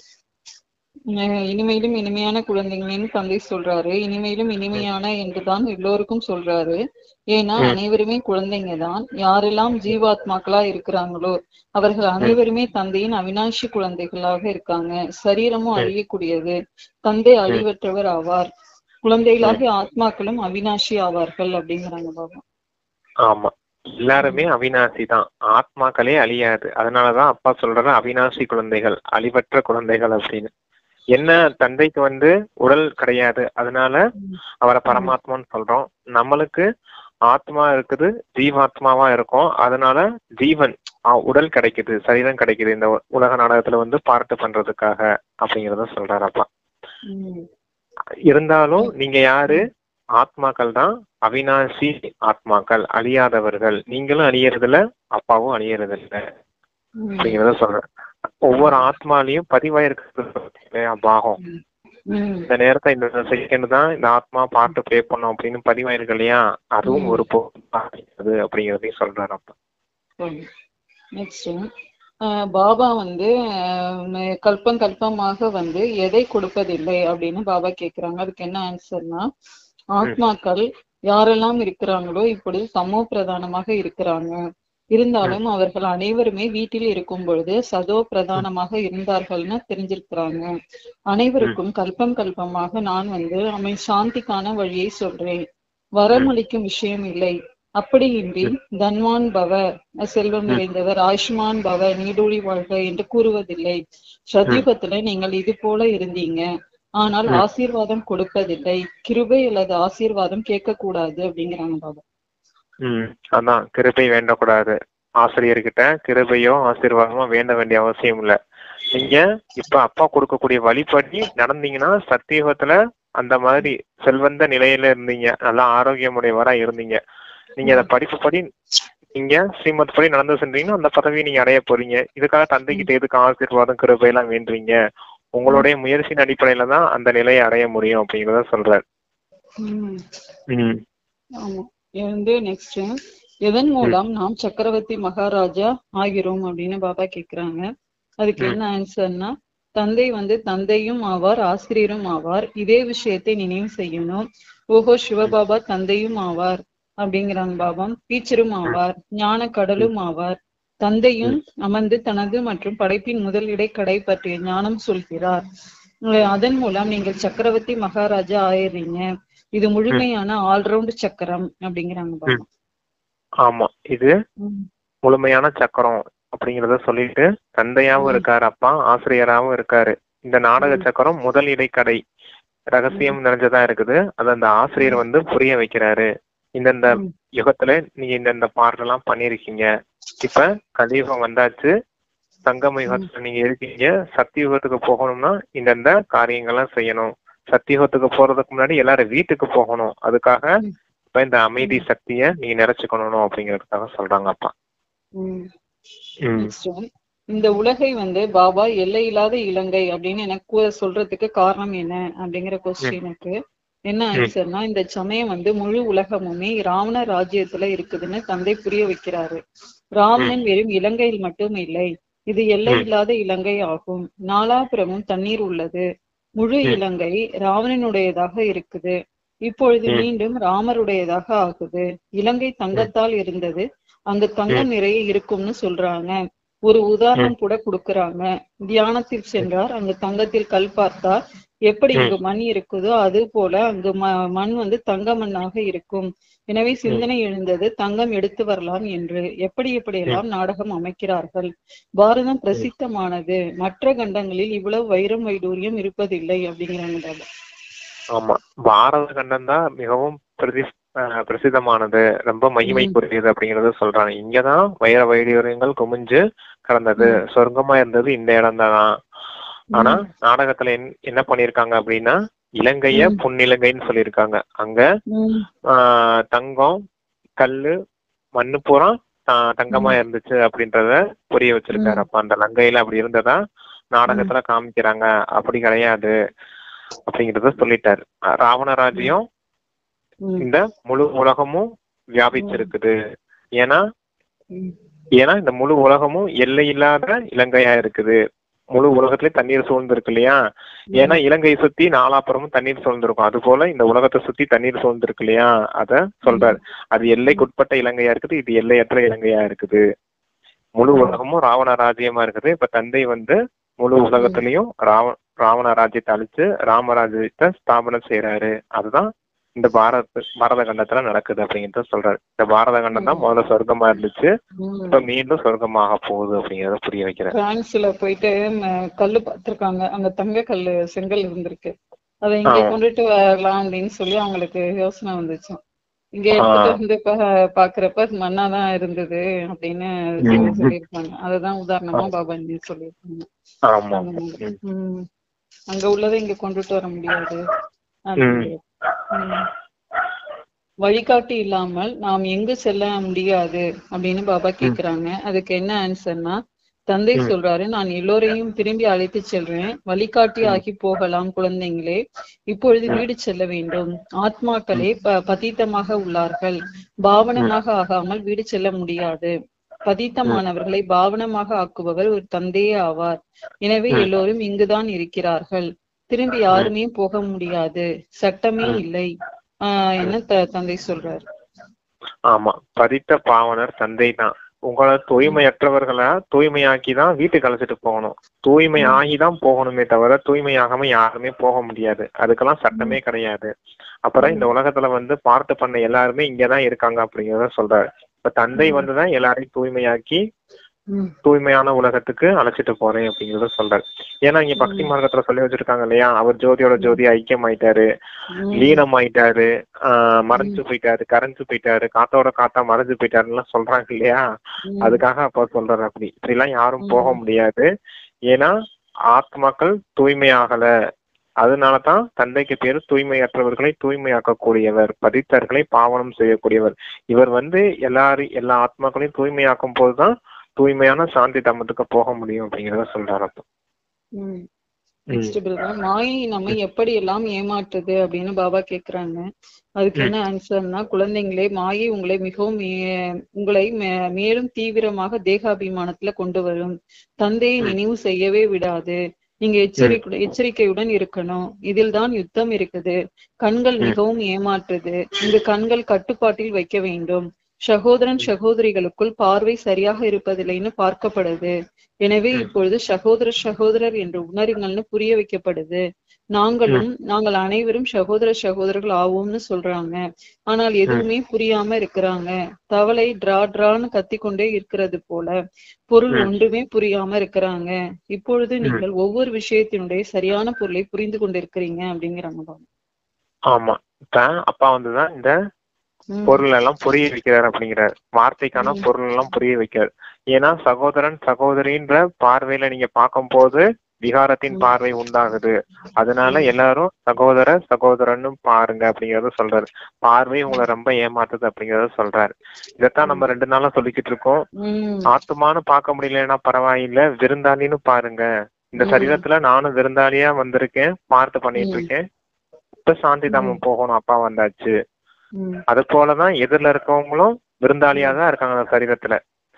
அஹ் இனிமையிலும் இனிமையான குழந்தைங்கன்னு தந்தை சொல்றாரு இனிமையிலும் இனிமையான என்றுதான் எல்லோருக்கும் சொல்றாரு ஏன்னா ம். அனைவருமே குழந்தைங்க தான் யாரெல்லாம் ஜீவாத்மாக்களா இருக்கிறாங்களோ அவர்கள் அனைவருமே தந்தையின் அவினாஷி குழந்தைகளாக இருக்காங்க சரீரமும் அழியக்கூடியது தந்தை அழிவற்றவர் ஆவார் குழந்தைகளாகிய ஆத்மாக்களும் அவினாஷி ஆவார்கள் அப்படிங்கிறாங்க பாபா ஆமா எல்லாருமே அவினாசி தான் ஆத்மாக்களே அழியாது அதனாலதான் அப்பா சொல்றாரு அவினாசி குழந்தைகள் அழிவற்ற குழந்தைகள் அப்படின்னு என்ன தந்தைக்கு வந்து உடல் கிடையாது அதனால அவரை பரமாத்மான்னு சொல்றோம் நம்மளுக்கு ஆத்மா இருக்குது ஜீவாத்மாவா இருக்கும் அதனால ஜீவன் ஆ, உடல் கிடைக்குது சரீரம் கிடைக்குது இந்த உ- உலக நாடகத்துல வந்து பார்ட்டு பண்றதுக்காக அப்படிங்கறத சொல்றாரு அப்பா உம் இருந்தாலும் நீங்க யாரு ஆத்மாக்கள் தான் அவினாசி ஆத்மாக்கள் அழியாதவர்கள் நீங்களும் அழியறதில்ல அப்பாவும் அழியறதில்ல உம் அப்படிங்கறத சொல்றேன் ஒவ்வொரு ஆத்மாலையும் பதிவாயிருக்கிறது இல்லையா பாகம் உம் இந்த நேரத்தை இந்த செகண்ட் தான் இந்த ஆத்மா பாட்டு ப்ளே பண்ணும் அப்படின்னு பதிவாயிருக்கு இல்லையா அதுவும் ம். ஒரு பொருள் அப்படிங்கறதையும் சொல்றாரு அப்பா நெக்ஸ்ட் பாபா வந்து அஹ், கல்பம் கல்பமாக வந்து எதை கொடுப்பதில்லை அப்படின்னு பாபா கேக்குறாங்க அதுக்கு என்ன ஆன்சர்னா ஆத்மாக்கள் யாரெல்லாம் இருக்கிறாங்களோ இப்படி சமோ பிரதானமாக இருக்கிறாங்க இருந்தாலும் அவர்கள் அனைவருமே வீட்டில் இருக்கும் பொழுது சதோ பிரதானமாக இருந்தார்கள்னு தெரிஞ்சிருக்கிறாங்க அனைவருக்கும் கல்பம் கல்பமாக நான் வந்து அமை சாந்திக்கான வழியை சொல்றேன் வரமளிக்கும் விஷயம் இல்லை அப்படியின்றி தன்வான் பவ செல்வம் நிறைந்தவர் ஆயுஷ்மான் பவ நீடூழி வாழ்க என்று கூறுவதில்லை சத்யுகத்துல நீங்கள் இது போல இருந்தீங்க ஆனால் ஆசீர்வாதம் கொடுப்பதில்லை கிருபை அல்லது ஆசீர்வாதம் கேட்க கூடாது அப்படிங்கிறாங்க பாபா ம் அதான் கிருபை வேண்டக்கூடாது ஆசிரியர்கிட்ட கிருபையோ ஆசீர்வாதமோ வேண்ட வேண்டிய அவசியம் இல்ல நீங்க இப்ப அப்பா கொடுக்கக்கூடிய வழிபடி நடந்தீங்கன்னா சத்தியுகத்துல அந்த மாதிரி செல்வந்த நிலையில இருந்தீங்க நல்லா ஆரோக்கியமுடையவரா இருந்தீங்க நீங்க அதை படிப்பு படி நீங்க ஸ்ரீமத் படி நடந்து சென்றீங்கன்னா அந்த பதவியை நீங்க அடைய போறீங்க இதுக்காக தந்தைகிட்ட எதுக்கு ஆசீர்வாதம் கிருபை எல்லாம் வேண்டுறீங்க உங்களுடைய முயற்சியின் அடிப்படையில தான் அந்த நிலையை அடைய முடியும் அப்படிங்கறத சொல்றாரு ம். ம் ஆமா இது வந்து நெக்ஸ்ட் எதன் மூலம் நாம் சக்கரவர்த்தி மகாராஜா ஆகிறோம் அப்படின்னு பாபா கேக்குறாங்க அதுக்கு என்ன ஆன்சர்னா தந்தை வந்து தந்தையும் ஆவார் ஆசிரியரும் ஆவார் இதே விஷயத்தை நினைவு செய்யணும் ஓஹோ சிவபாபா தந்தையும் ஆவார் அப்படிங்கிறாங்க பாபா டீச்சரும் ஆவார் ஞான கடலும் ஆவார் தந்தையும் அமர்ந்து தனது மற்றும் படைப்பின் முதல் இடைக்கடை பற்றிய ஞானம் சொல்கிறார் அஹ் அதன் மூலம் நீங்கள் சக்கரவர்த்தி மகாராஜா ஆயிடுறீங்க இது முழுமையான ஆல்ரவுண்ட் சக்கரம் அப்படிங்கிறாங்க பாபா ஆமா இது ம். முழுமையான சக்கரம் அப்படிங்கறத சொல்லிட்டு தந்தையாவும் இருக்காரு அப்பா ஆசிரியராவும் இருக்காரு இந்த நாடக சக்கரம் முதல் இடைக்கடை ரகசியம் நிறைஞ்சதா இருக்குது அது அந்த ஆசிரியர் வந்து புரிய வைக்கிறாரு இந்தந்த ம். யுகத்துல நீங்க இந்தந்த பாடலாம் பண்ணிருக்கீங்க இப்ப கலியுகம் வந்தாச்சு சங்கம யுகத்துல நீங்க இருக்கீங்க சத்தியுகத்துக்கு போகணும்னா இந்தந்த காரியங்கள்லாம் செய்யணும் சத்தியுகத்துக்கு போறதுக்கு முன்னாடி எல்லாரும் வீட்டுக்கு போகணும் அதுக்காக ம். இப்ப இந்த அமைதி சக்திய நீங்க நிறைச்சுக்கணும் அப்படிங்கறதுக்காக சொல்றாங்க அப்பா ம். ம் Next one. இந்த உலகை வந்து பாபா எல்லையில்லாத இலங்கை அப்படின்னு எனக்கு கூ- சொல்றதுக்கு காரணம் என்ன அப்படிங்கிற கொஸ்டினுக்கு என்ன ஆன்சர்னா இந்த சமயம் வந்து முழு உலகமுமே ராவண ராஜ்யத்துல இருக்குதுன்னு தந்தை புரிய வைக்கிறாரு ராவணன் வெறும் இலங்கையில் மட்டும் இல்லை இது எல்லையில்லாத இலங்கை ஆகும் நாலாபுறமும் தண்ணீர் உள்ளது முழு இலங்கை ராவணனுடையதாக இருக்குது இப்பொழுது மீண்டும் ராமருடையதாக ஆகுது இலங்கை தங்கத்தால் இருந்தது அங்கு தங்கம் நிறைய இருக்கும்னு சொல்றாங்க ஒரு உதாரணம் கூட கொடுக்கறாங்க தியானத்தில் சென்றார் அங்கு தங்கத்தில் கல் பார்த்தார் எப்படி இங்கு மண் இருக்குதோ அது போல அங்கு ம- மண் வந்து தங்க மண்ணாக இருக்கும் எனவே சிந்தனை எழுந்தது தங்கம் எடுத்து வரலாம் என்று எப்படி எப்படியெல்லாம் நாடகம் அமைக்கிறார்கள் பாரதம் பிரசித்தமானது மற்ற கண்டங்களில் இவ்வளவு வைரம் வைடூரியம் இருப்பதில்லை அப்படிங்கிறாங்க பாபா. ஆமா பாரத கண்டம் தான் மிகவும் பிரதி அஹ் பிரசித்தமானது ரொம்ப மகிமைக்குரியது அப்படிங்கறத சொல்றாங்க இங்கதான் வைர வைடூரியங்கள் குமிஞ்சு கிடந்தது சொர்க்கமா இருந்தது இந்த இடம் தான் ஆனா நாடகத்துல என்- என்ன பண்ணிருக்காங்க அப்படின்னா இலங்கைய பொன்னிலங்கைன்னு சொல்லியிருக்காங்க அங்க ம், ஆஹ் தங்கம் கல்லு மண்ணு பூரா த- தங்கமா இருந்துச்சு அப்படின்றத புரிய வச்சிருக்காரு அப்ப அந்த லங்கையில அப்படி இருந்ததா நாடகத்துல காமிக்கிறாங்க அப்படி கிடையாது அப்படிங்கறத சொல்லிட்டாரு அஹ் ராவண ராஜ்யம் ம், இந்த முழு உலகமும் வியாபிச்சிருக்குது ஏன்னா ம், ஏன்னா இந்த முழு உலகமும் எல்லையில்லாத இலங்கையா இருக்குது முழு உலகத்திலே தண்ணீர் சூழ்ந்திருக்கு இல்லையா ஏன்னா இலங்கையை சுத்தி நாலாப்புறமும் தண்ணீர் சூழ்ந்திருக்கும் அது போல இந்த உலகத்தை சுத்தி தண்ணீர் சூழ்ந்திருக்கு இல்லையா அத சொல்றாரு அது எல்லைக்குட்பட்ட இலங்கையா இருக்குது இது எல்லையற்ற இலங்கையா இருக்குது முழு உலகமும் ராவண ராஜ்யமா இருக்குது இப்ப தந்தை வந்து முழு உலகத்திலையும் ராவ ராவண ராஜ்யத்தை அழிச்சு ராமராஜ்யத்தை ஸ்தாபனம் செய்யறாரு அதுதான் இந்த பாரத பாரத கண்டத்துல நடக்குது அப்படிங்கறத சொல்றாரு இந்த பாரத கண்டம் தான் முதல்ல சொர்க்கமா இருந்துச்சு ம். இப்ப மீண்டும் சொர்க்கமாக போகுது அப்படிங்கறத புரிய வைக்கிறேன் பிரான்ஸ்ல போயிட்டு ம, கல்லு பார்த்திருக்காங்க அங்க தங்க கல்லு செங்கல் இருந்திருக்கு அதை இங்க ஆ. கொண்டுட்டு வரலாம் அப்படின்னு சொல்லி அவங்களுக்கு யோசனை வந்துச்சு இங்க எடுத்துட்டு வந்து பா- பாக்குறப்ப அது மண்ணாதான் இருந்தது அப்படின்னு சொல்லி சொல்லியிருக்காங்க அதுதான் உதாரணமா பாபா இங்க சொல்லியிருக்காங்க ஆமா அந்த மாதிரி. ம். ம். அங்க உள்ளதை இங்க கொண்டுட்டு வர முடியாது அப்படிங்கிறது. ம். வழிகாட்டி இல்லாமல் நாம் எங்கு செல்ல முடியாது அப்படின்னு பாபா கேக்குறாங்க அதுக்கு என்ன ஆன்சர்னா தந்தை சொல்றாரு நான் எல்லோரையும் திரும்பி அழைத்து செல்றேன் வழிகாட்டி ஆகி போகலாம் குழந்தைங்களே இப்பொழுது வீடு செல்ல வேண்டும் ஆத்மாக்களே ப- பதீத்தமாக உள்ளார்கள் பாவனமாக ஆகாமல் வீடு செல்ல முடியாது பதீத்தமானவர்களை பாவனமாக ஆக்குபவர் ஒரு தந்தையே ஆவார் எனவே எல்லோரும் இங்குதான் இருக்கிறார்கள் திரும்பி யாருமே போக முடியாது சட்டமே இல்லை ஆஹ் என்ன த- தந்தை சொல்றாரு ஆமா பதித்த பாவனர் தந்தை தான் உங்களை தூய்மையற்றவர்களை தூய்மையாக்கி தான் வீட்டுக்கு அழைச்சிட்டு போகணும் தூய்மை ஆகி தான் போகணுமே தவிர தூய்மையாகாம யாருமே போக முடியாது அதுக்கெல்லாம் சட்டமே கிடையாது அப்புறம் இந்த உலகத்துல வந்து பார்த்து பண்ண எல்லாருமே இங்கதான் இருக்காங்க அப்படிங்கறத சொல்றாரு இப்ப தந்தை வந்துதான் எல்லாரையும் தூய்மையாக்கி ம், தூய்மையான உலகத்துக்கு அழைச்சிட்டு போறேன் அப்படிங்கறத சொல்றாரு ஏன்னா இங்க பக்தி மார்க்கத்துல சொல்லி வச்சிருக்காங்க இல்லையா அவர் ஜோதியோட ஜோதி ஐக்கியம் ஆயிட்டாரு ம், லீனம் ஆயிட்டாரு ஆஹ் மறைஞ்சு போயிட்டாரு கரைஞ்சு போயிட்டாரு காத்தோட காத்தா மறைஞ்சு போயிட்டாருன்னு எல்லாம் சொல்றாங்க இல்லையா ம், அதுக்காக அப்ப சொல்றாரு அப்படி இப்படி எல்லாம் யாரும் போக முடியாது ஏன்னா ஆத்மாக்கள் தூய்மையாகல அதனாலதான் தந்தைக்கு பேரு தூய்மையற்றவர்களை தூய்மையாக்கக்கூடியவர் பதித்தர்களை பாவனம் செய்யக்கூடியவர் இவர் வந்து எல்லாரும் எல்லா ஆத்மாக்களையும் தூய்மையாக்கும் போதுதான் தூய்மையான சாந்தி தம்மத்துக்கு போக முடியும் அப்படிங்கறத சொல்றாரு அப்போ ம் நெக்ஸ்ட் பிரதர் மாயை நம்மை எப்படி எல்லாம் ஏமாற்றுது அப்படின்னு பாபா கேக்குறாங்க அதுக்கு என்ன ஆன்சர்னா குழந்தைங்களே மாயை உங்களை மிகவும் மே- உங்களை மே- மேலும் தீவிரமாக தேகாபிமானத்துல கொண்டு வரும் தந்தையை நினைவு செய்யவே விடாது நீங்க எச்சரிக்கை எச்சரிக்கையுடன் இருக்கணும் இதில் தான் யுத்தம் இருக்குது கண்கள் மிகவும் ஏமாற்றுது இந்த கண்கள் கட்டுப்பாட்டில் வைக்க வேண்டும் சகோதரன் சகோதரிகளுக்குள் பார்வை சரியாக இருப்பதில்லைன்னு பார்க்கப்படுது எனவே இப்பொழுது சகோதர சகோதரர் என்று உணருங்கள்னு புரிய வைக்கப்படுது நாங்களும் நாங்கள் அனைவரும் சகோதர சகோதரர்கள் ஆவோம்னு சொல்றாங்க ஆனால் எதுவுமே புரியாம இருக்கிறாங்க தவளை டிரா டிரான்னு கத்திக்கொண்டே இருக்கிறது போல பொருள் ஒன்றுமே புரியாம இருக்கிறாங்க இப்பொழுது நீங்கள் ஒவ்வொரு விஷயத்தினுடைய சரியான பொருளை புரிந்து கொண்டிருக்கிறீங்க அப்படிங்கிறாங்க பாபா. ஆமா இப்ப அப்பா வந்துதான் இந்த ம், பொருள் எல்லாம் புரிய வைக்கிறார் அப்படிங்கிறார் வார்த்தைக்கான பொருள் எல்லாம் புரிய வைக்கிறார் ஏன்னா சகோதரன் சகோதரின்ற பார்வையில நீங்க பார்க்கும்போது விகாரத்தின் பார்வை உண்டாகுது அதனால எல்லாரும் சகோதர சகோதரன்னு பாருங்க அப்படிங்கறத சொல்றாரு பார்வை உங்களை ரொம்ப ஏமாத்துது அப்படிங்கறத சொல்றாரு இதைத்தான் நம்ம ரெண்டு நாளா சொல்லிக்கிட்டு இருக்கோம் ம், ஆத்துமான்னு பார்க்க முடியலன்னா பரவாயில்ல விருந்தாளின்னு பாருங்க இந்த ம். சரீரத்துல நானும் விருந்தாளியா வந்திருக்கேன் பார்த்து பண்ணிட்டு இருக்கேன் இப்ப சாந்தி தாமம் போகணும் அப்பா வந்தாச்சு ம், அது போலதான் எதிரில இருக்கவங்களும் விருந்தாளியா தான் இருக்காங்க அந்த சரீரத்துல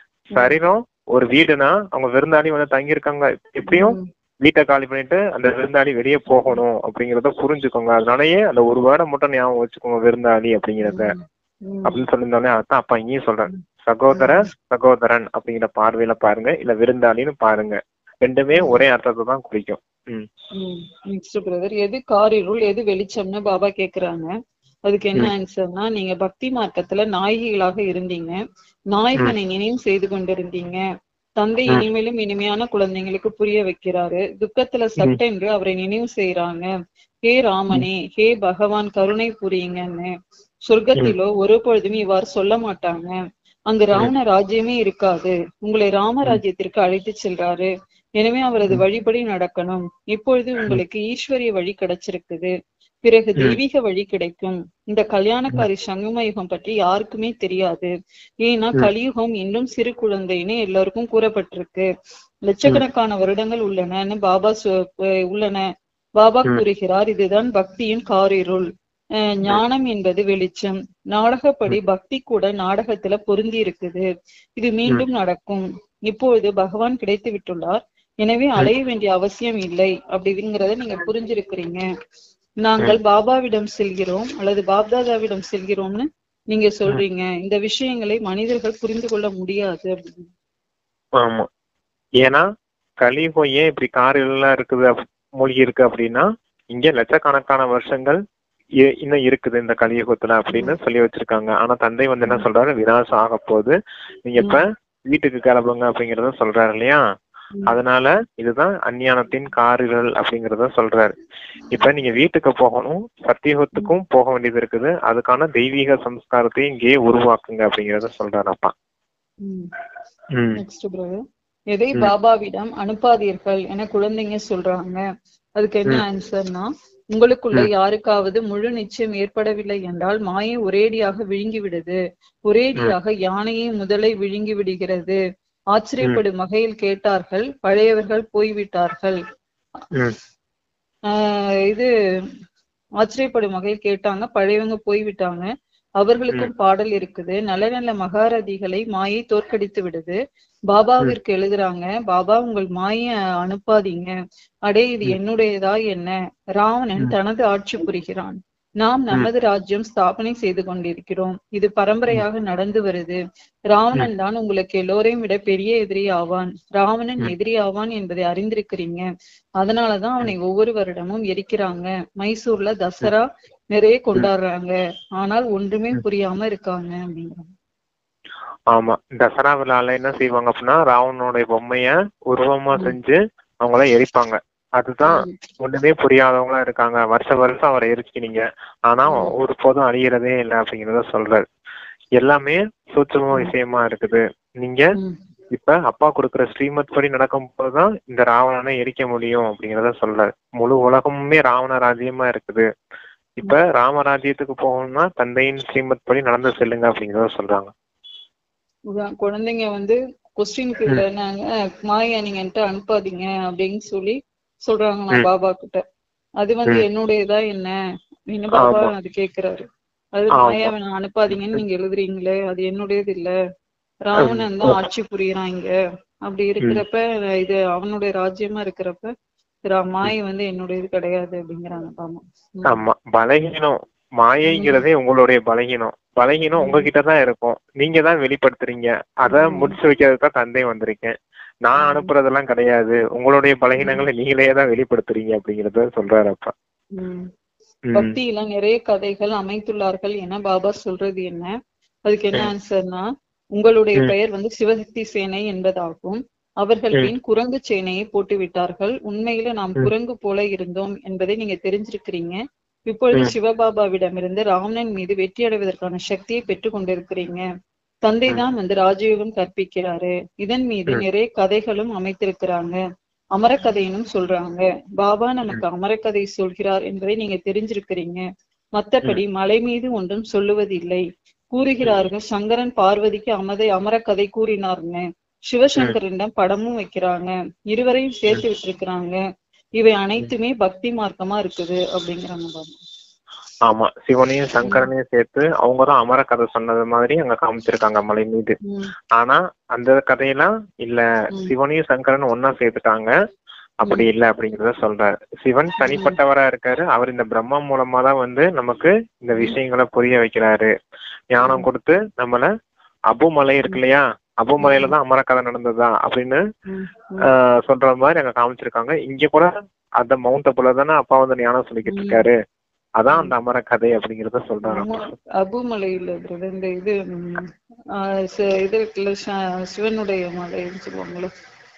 சரீரம் ஒரு வீடுனா அவங்க விருந்தாளி வந்து தங்கி இருக்காங்க எப்படியும் ம், வீட்டை காலி பண்ணிட்டு அந்த விருந்தாளி வெளியே போகணும் அப்படிங்கறத புரிஞ்சுக்கோங்க அதனாலயே அந்த ஒரு வேர்டை மட்டும் ஞாபகம் வச்சுக்கோங்க விருந்தாளி அப்படிங்கறத ம், அப்படின்னு சொல்லியிருந்தோடனே அதான் அப்பா இங்கேயும் சொல்றேன் சகோதர சகோதரன் அப்படிங்கிற பார்வையில பாருங்க இல்ல விருந்தாளின்னு பாருங்க ரெண்டுமே ஒரே அர்த்தத்தை தான் குறிக்கும் ம் ம். நெக்ஸ்ட் பிரதர் எது காரிருள் எது வெளிச்சம்னு பாபா கேக்குறாங்க அதுக்கு என்ன ஆன்சர்னா நீங்க பக்தி மார்க்கத்துல நாயகிகளாக இருந்தீங்க நாயகனை நினைவு செய்து கொண்டிருந்தீங்க தந்தை இனிமேலும் இனிமையான குழந்தைங்களுக்கு புரிய வைக்கிறாரு துக்கத்துல சட்டென்று அவரை நினைவு செய்யறாங்க ஹே ராமனே ஹே பகவான் கருணை புரியுங்கன்னு சொர்க்கத்திலோ ஒரு பொழுதும் இவ்வாறு சொல்ல மாட்டாங்க அங்கு ராவண ராஜ்யமே இருக்காது உங்களை ராமராஜ்யத்திற்கு அழைத்து செல்றாரு எனவே அவரது வழிபடி நடக்கணும் இப்பொழுது உங்களுக்கு ஈஸ்வரிய வழி கிடைச்சிருக்குது பிறகு தெய்வீக வழி கிடைக்கும் இந்த கல்யாணக்காரி சங்கமயுகம் பற்றி யாருக்குமே தெரியாது ஏன்னா கலியுகம் இன்னும் சிறு குழந்தைன்னு எல்லாருக்கும் கூறப்பட்டிருக்கு லட்சக்கணக்கான வருடங்கள் உள்ளனன்னு பாபா சொ- அஹ் உள்ளன பாபா கூறுகிறார் இதுதான் பக்தியின் காரிருள் அஹ் ஞானம் என்பது வெளிச்சம் நாடகப்படி பக்தி கூட நாடகத்துல பொருந்தி இருக்குது இது மீண்டும் நடக்கும் இப்பொழுது பகவான் கிடைத்து விட்டுள்ளார் எனவே அலைய வேண்டிய அவசியம் இல்லை அப்படிங்கிறத நீங்க புரிஞ்சிருக்கிறீங்க நாங்கள் பாபாவிடம் செல்கிறோம் அல்லது பாப்தாதாவிடம் செல்கிறோம்னு நீங்க சொல்றீங்க இந்த விஷயங்களை மனிதர்கள் புரிந்து கொள்ள முடியாது அப்படின்னு ஆமா ஏன்னா கலியுகம் ஏன் இப்படி காரிலாம் இருக்குது அப்- மூழ்கி இருக்கு அப்படின்னா இங்க லட்சக்கணக்கான வருஷங்கள் இ- இன்னும் இருக்குது இந்த கலியுகத்துல அப்படின்னு சொல்லி வச்சிருக்காங்க ஆனா தந்தை வந்து என்ன சொல்றாரு விநாசம் ஆக போகுது நீங்க இப்ப வீட்டுக்கு கிளம்புங்க அப்படிங்கறத சொல்றாரு இல்லையா அதனால இதுதான் அஞ்ஞானத்தின் காரிரல் அப்படிங்கறத சொல்றாரு இப்ப நீங்க வீட்டுக்கு போகணும் சத்தியுகத்துக்கும் போக வேண்டியது இருக்குது அதுக்கான தெய்வீக சம்ஸ்காரத்தை இங்கேயே உருவாக்குங்க அப்படிங்கறத சொல்றாரு அப்பா ம். ம் நெக்ஸ்ட் பிரதர் எதை பாபாவிடம் அனுப்பாதீர்கள் என குழந்தைங்க சொல்றாங்க அதுக்கு என்ன ஆன்சர்னா உங்களுக்குள்ள யாருக்காவது முழு நிச்சயம் ஏற்படவில்லை என்றால் மாயை ஒரேடியாக விழுங்கி விடுது ஒரேடியாக யானையை முதலை விழுங்கி விடுகிறது ஆச்சரியப்படும் வகையில் கேட்டார்கள் பழையவர்கள் போய்விட்டார்கள் ம் ஆஹ் இது ஆச்சரியப்படும் வகையில் கேட்டாங்க பழையவங்க போய்விட்டாங்க அவர்களுக்கும் பாடல் இருக்குது நல்ல நல்ல மகாரதிகளை மாயை தோற்கடித்து விடுது பாபாவிற்கு எழுதுறாங்க பாபா உங்கள் மாயை அனுப்பாதீங்க அடே இது என்னுடையதா என்ன ராவணன் தனது ஆட்சி புரிகிறான் நாம் நமது ராஜ்யம் ஸ்தாபனை செய்து கொண்டிருக்கிறோம் இது பரம்பரையாக நடந்து வருது ராவணன் தான் உங்களுக்கு எல்லோரையும் விட பெரிய எதிரி ஆவான் ராவணன் எதிரி ஆவான் என்பதை அறிந்திருக்கிறீங்க அதனாலதான் அவனை ஒவ்வொரு வருடமும் எரிக்கிறாங்க மைசூர்ல தசரா நிறைய கொண்டாடுறாங்க ஆனால் ஒன்றுமே புரியாம இருக்காங்க அப்படிங்கிறாங்க ஆமா தசரா விழால என்ன செய்வாங்க அப்படின்னா ராவணனுடைய பொம்மைய உருவமா செஞ்சு அவங்கள எரிப்பாங்க அதுதான் ஒண்ணுமே புரியாதவங்களா இருக்காங்க வருஷ வருஷம் அவரை எரிச்சினீங்க ஆனா ஒரு போதும் அழியறதே இல்லை அப்படிங்கறத சொல்றாரு எல்லாமே சூட்சம விஷயமா இருக்குது நீங்க ம். இப்ப அப்பா கொடுக்குற ஸ்ரீமத் படி நடக்கும் போதுதான் இந்த ராவணனை எரிக்க முடியும் அப்படிங்கறத சொல்றாரு முழு உலகமுமே ராவண ராஜ்யமா இருக்குது இப்ப ராமராஜ்யத்துக்கு போகணும்னா தந்தையின் ஸ்ரீமத் படி நடந்து செல்லுங்க அப்படிங்கறத சொல்றாங்க இதான் குழந்தைங்க வந்து கொஸ்டினுக்கு இல்ல நாங்க மாயா நீங்க என்கிட்ட அனுப்பாதீங்க அப்படின்னு சொல்லி சொல்றாங்க நான் பாபா கிட்ட அது வந்து என்னுடையதா என்ன என்ன பாபா அது கேக்குறாரு அது மாயாவை நான் அனுப்பாதீங்கன்னு நீங்க எழுதுறீங்களே அது என்னுடையது இல்ல ராவணன் தான் ஆட்சி புரியுறான் இங்க அப்படி இருக்கிறப்ப இது அவனுடைய ராஜ்யமா இருக்கிறப்ப ரா- மாயை வந்து என்னுடையது கிடையாது அப்படிங்கிறாங்க பாமா ஆமா பலகீனம் மாயைங்கிறதே உங்களுடைய பலகீனம் பலகீனம் உங்ககிட்ட தான் இருக்கும் நீங்க தான் வெளிப்படுத்துறீங்க அத முடிச்சு வைக்கிறதுக்கு தான் தந்தை வந்திருக்கேன் நான் அனுப்புறதெல்லாம் கிடையாது உங்களுடைய பலகீனங்களை நீங்களே தான் வெளிப்படுத்துறீங்க அப்படிங்கறத சொல்றாரு அப்பா உம் ம். பக்தியில நிறைய கதைகள் அமைத்துள்ளார்கள் என பாபா சொல்றது என்ன அதுக்கு என்ன ஆன்சர்னா உங்களுடைய பெயர் வந்து சிவசக்தி சேனை என்பதாகும் அவர்கள் பின் குரங்கு சேனையை போட்டு விட்டார்கள் உண்மையில நாம் குரங்கு போல இருந்தோம் என்பதை நீங்க தெரிஞ்சிருக்கிறீங்க இப்பொழுது சிவபாபாவிடமிருந்து ராவணன் மீது வெற்றி அடைவதற்கான சக்தியை பெற்றுக் கொண்டிருக்கிறீங்க தந்தை தான் வந்து ராஜயோகம் கற்பிக்கிறாரு இதன் மீது நிறைய கதைகளும் அமைத்திருக்கிறாங்க அமரக்கதையினும் சொல்றாங்க பாபா நமக்கு அமரக்கதை சொல்கிறார் என்பதை நீங்க தெரிஞ்சிருக்கிறீங்க மத்தபடி மலை மீது ஒன்றும் சொல்லுவதில்லை கூறுகிறார்கள் சங்கரன் பார்வதிக்கு அமதை அமரக்கதை கூறினார்னு சிவசங்கரிடம் படமும் வைக்கிறாங்க இருவரையும் சேர்த்து விட்டிருக்கிறாங்க இவை அனைத்துமே பக்தி மார்க்கமா இருக்குது அப்படிங்கிறாங்க பாபா ஆமா சிவனையும் சங்கரனையும் சேர்த்து அவங்க தான் அமர கதை சொன்னது மாதிரி அங்க காமிச்சிருக்காங்க மலை மீது உம் ஆனா அந்த கதையெல்லாம் இல்ல சிவனையும் சங்கரனும் ஒன்னா சேர்த்துட்டாங்க அப்படி இல்ல அப்படிங்கறத சொல்றாரு சிவன் தனிப்பட்டவரா இருக்காரு அவர் இந்த பிரம்மா மூலமா தான் வந்து நமக்கு இந்த விஷயங்களை புரிய வைக்கிறாரு ஞானம் கொடுத்து நம்மள அபுமலை இருக்கு இல்லையா அபுமலையில தான் அமரக்கதை நடந்ததா அப்படின்னு உம் ஆஹ் சொல்ற மாதிரி அங்க காமிச்சிருக்காங்க இங்க கூட அந்த மவுண்ட் அப்புல தானே அப்பா வந்து ஞானம் சொல்லிக்கிட்டு இருக்காரு அதான் அந்த அமர கதை அப்படிங்கறத சொல்றாங்க ஆமா, அபுமலையில பிரதர் இந்த இது உம், ஆஹ் ச- இது இருக்குல்ல ச- சிவனுடைய மலைன்னு சொல்லுவாங்களே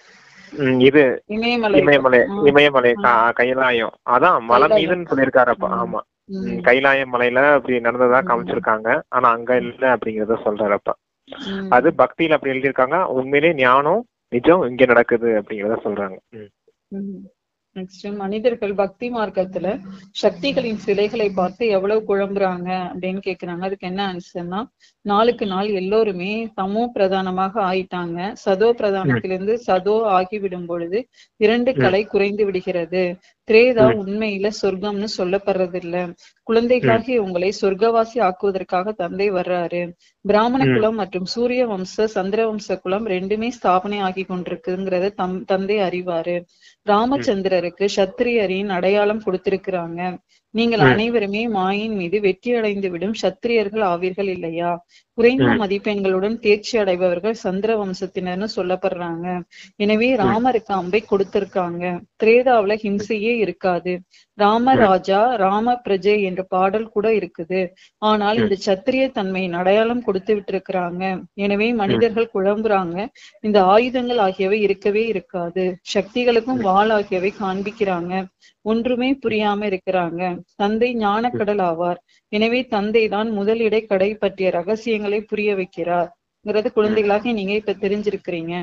உம் இது இமயமலை இமயமலை ஆ. இமயமலை க- கைலாயம் அதான் மலை மீதுன்னு சொல்லியிருக்காரு அப்ப ஆமா உம், உம், கைலாய மலையில அப்படி நடந்ததா காமிச்சிருக்காங்க ஆனா அங்க இல்ல அப்படிங்கறத சொல்றாரு அப்ப உம். அது பக்தியில அப்படி எழுதியிருக்காங்க உண்மையிலே ஞானம் நிஜம் இங்க நடக்குது அப்படிங்கறத சொல்றாங்க உம். நெக்ஸ்ட் மனிதர்கள் பக்தி மார்க்கத்துல சக்திகளின் சிலைகளை பார்த்து எவ்வளவு குழம்புறாங்க அப்படின்னு கேக்குறாங்க அதுக்கு என்ன ஆன்சர்னா நாளுக்கு நாள் எல்லோருமே தமோ பிரதானமாக ஆயிட்டாங்க சதோ பிரதானத்திலிருந்து சதோ ஆகிவிடும் பொழுது இரண்டு கலை குறைந்து விடுகிறது திரேதா உண்மையில சொர்க்கம்னு சொல்லப்படுறது இல்ல குழந்தைகளாகி உங்களை சொர்க்கவாசி ஆக்குவதற்காக தந்தை வர்றாரு பிராமண குலம் மற்றும் சூரிய வம்ச சந்திர வம்ச குலம் ரெண்டுமே ஸ்தாபனை ஆகி கொண்டிருக்குங்கிறத தம் தந்தை அறிவாரு ராமச்சந்திரருக்கு சத்திரியரின் அடையாளம் கொடுத்திருக்கிறாங்க நீங்கள் அனைவருமே மாயின் மீது வெற்றி அடைந்து விடும் சத்திரியர்கள் ஆவீர்கள் இல்லையா குறைந்த மதிப்பெண்களுடன் தேர்ச்சி அடைபவர்கள் சந்திர வம்சத்தினர்னு சொல்லப்படுறாங்க எனவே ராமருக்கு அம்பை கொடுத்திருக்காங்க திரேதாவுல ஹிம்சையே இருக்காது ராமராஜா ராம பிரஜை என்ற பாடல் கூட இருக்குது ஆனால் இந்த சத்திரிய தன்மையின் அடையாளம் கொடுத்து விட்டிருக்கிறாங்க எனவே மனிதர்கள் குழம்புறாங்க இந்த ஆயுதங்கள் ஆகியவை இருக்கவே இருக்காது சக்திகளுக்கும் வாள் ஆகியவை காண்பிக்கிறாங்க ஒன்றுமே புரியாம இருக்கிறாங்க தந்தை ஞானக்கடல் ஆவார் எனவே தந்தை தான் முதலிடை கடை பற்றிய ரகசியங்களை புரிய வைக்கிறார் குழந்தைகளாக நீங்க இப்ப தெரிஞ்சிருக்கிறீங்க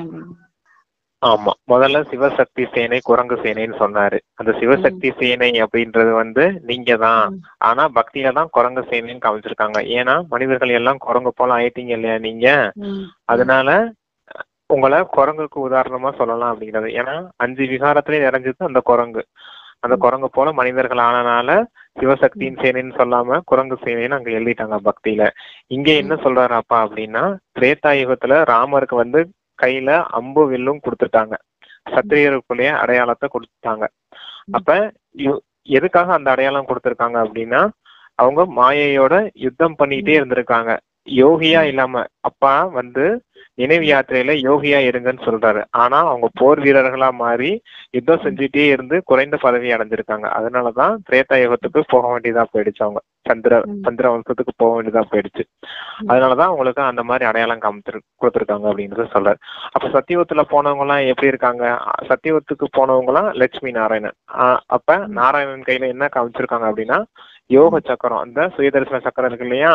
ஆமா முதல்ல சிவசக்தி சேனை குரங்கு சேனைன்னு சொன்னாரு அந்த சிவசக்தி சேனை அப்படின்றது வந்து நீங்க தான் ஆனா பக்தியில தான் குரங்கு சேனைன்னு காமிச்சிருக்காங்க ஏன்னா மனிதர்கள் எல்லாம் குரங்கு போல ஆயிட்டீங்க இல்லையா நீங்க உம் அதனால உங்களை குரங்குக்கு உதாரணமா சொல்லலாம் அப்படிங்கிறது ஏன்னா அஞ்சு விகாரத்திலே நிறைஞ்சது அந்த குரங்கு அந்த குரங்கு போல மனிதர்கள் ஆனனால சிவசக்தியின் சேனைன்னு சொல்லாம குரங்கு சேனைன்னு அங்க எழுதிட்டாங்க பக்தியில இங்க என்ன சொல்றாரு அப்பா அப்படின்னா திரேதா யுகத்துல ராமருக்கு வந்து கையில அம்பு வில்லும் கொடுத்துட்டாங்க சத்திரியருக்குள்ளேயே அடையாளத்தை கொடுத்துட்டாங்க அப்ப இவ்- எதுக்காக அந்த அடையாளம் கொடுத்திருக்காங்க அப்படின்னா அவங்க மாயையோட யுத்தம் பண்ணிட்டே இருந்திருக்காங்க யோகியா இல்லாம அப்பா வந்து நினைவு யாத்திரையில யோகியா இருங்கன்னு சொல்றாரு ஆனா அவங்க போர் வீரர்களா மாறி யுத்தம் செஞ்சுட்டே இருந்து குறைந்த பதவி அடைஞ்சிருக்காங்க அதனாலதான் திரேதா யுகத்துக்கு போக வேண்டியதா போயிடுச்சு அவங்க சந்திர சந்திர வம்சத்துக்கு போக வேண்டியதா போயிடுச்சு அதனாலதான் அவங்களுக்கு அந்த மாதிரி அடையாளம் காமித்து கொடுத்துருக்காங்க அப்படின்றத சொல்றாரு அப்ப சத்தியவத்துல போனவங்க எல்லாம் எப்படி இருக்காங்க அஹ் சத்தியவத்துக்கு போனவங்க எல்லாம் லட்சுமி நாராயணன் ஆஹ் அப்ப நாராயணன் கையில என்ன காமிச்சிருக்காங்க அப்படின்னா யோக சக்கரம் அந்த சுயதர்சன சக்கரம் இருக்கு இல்லையா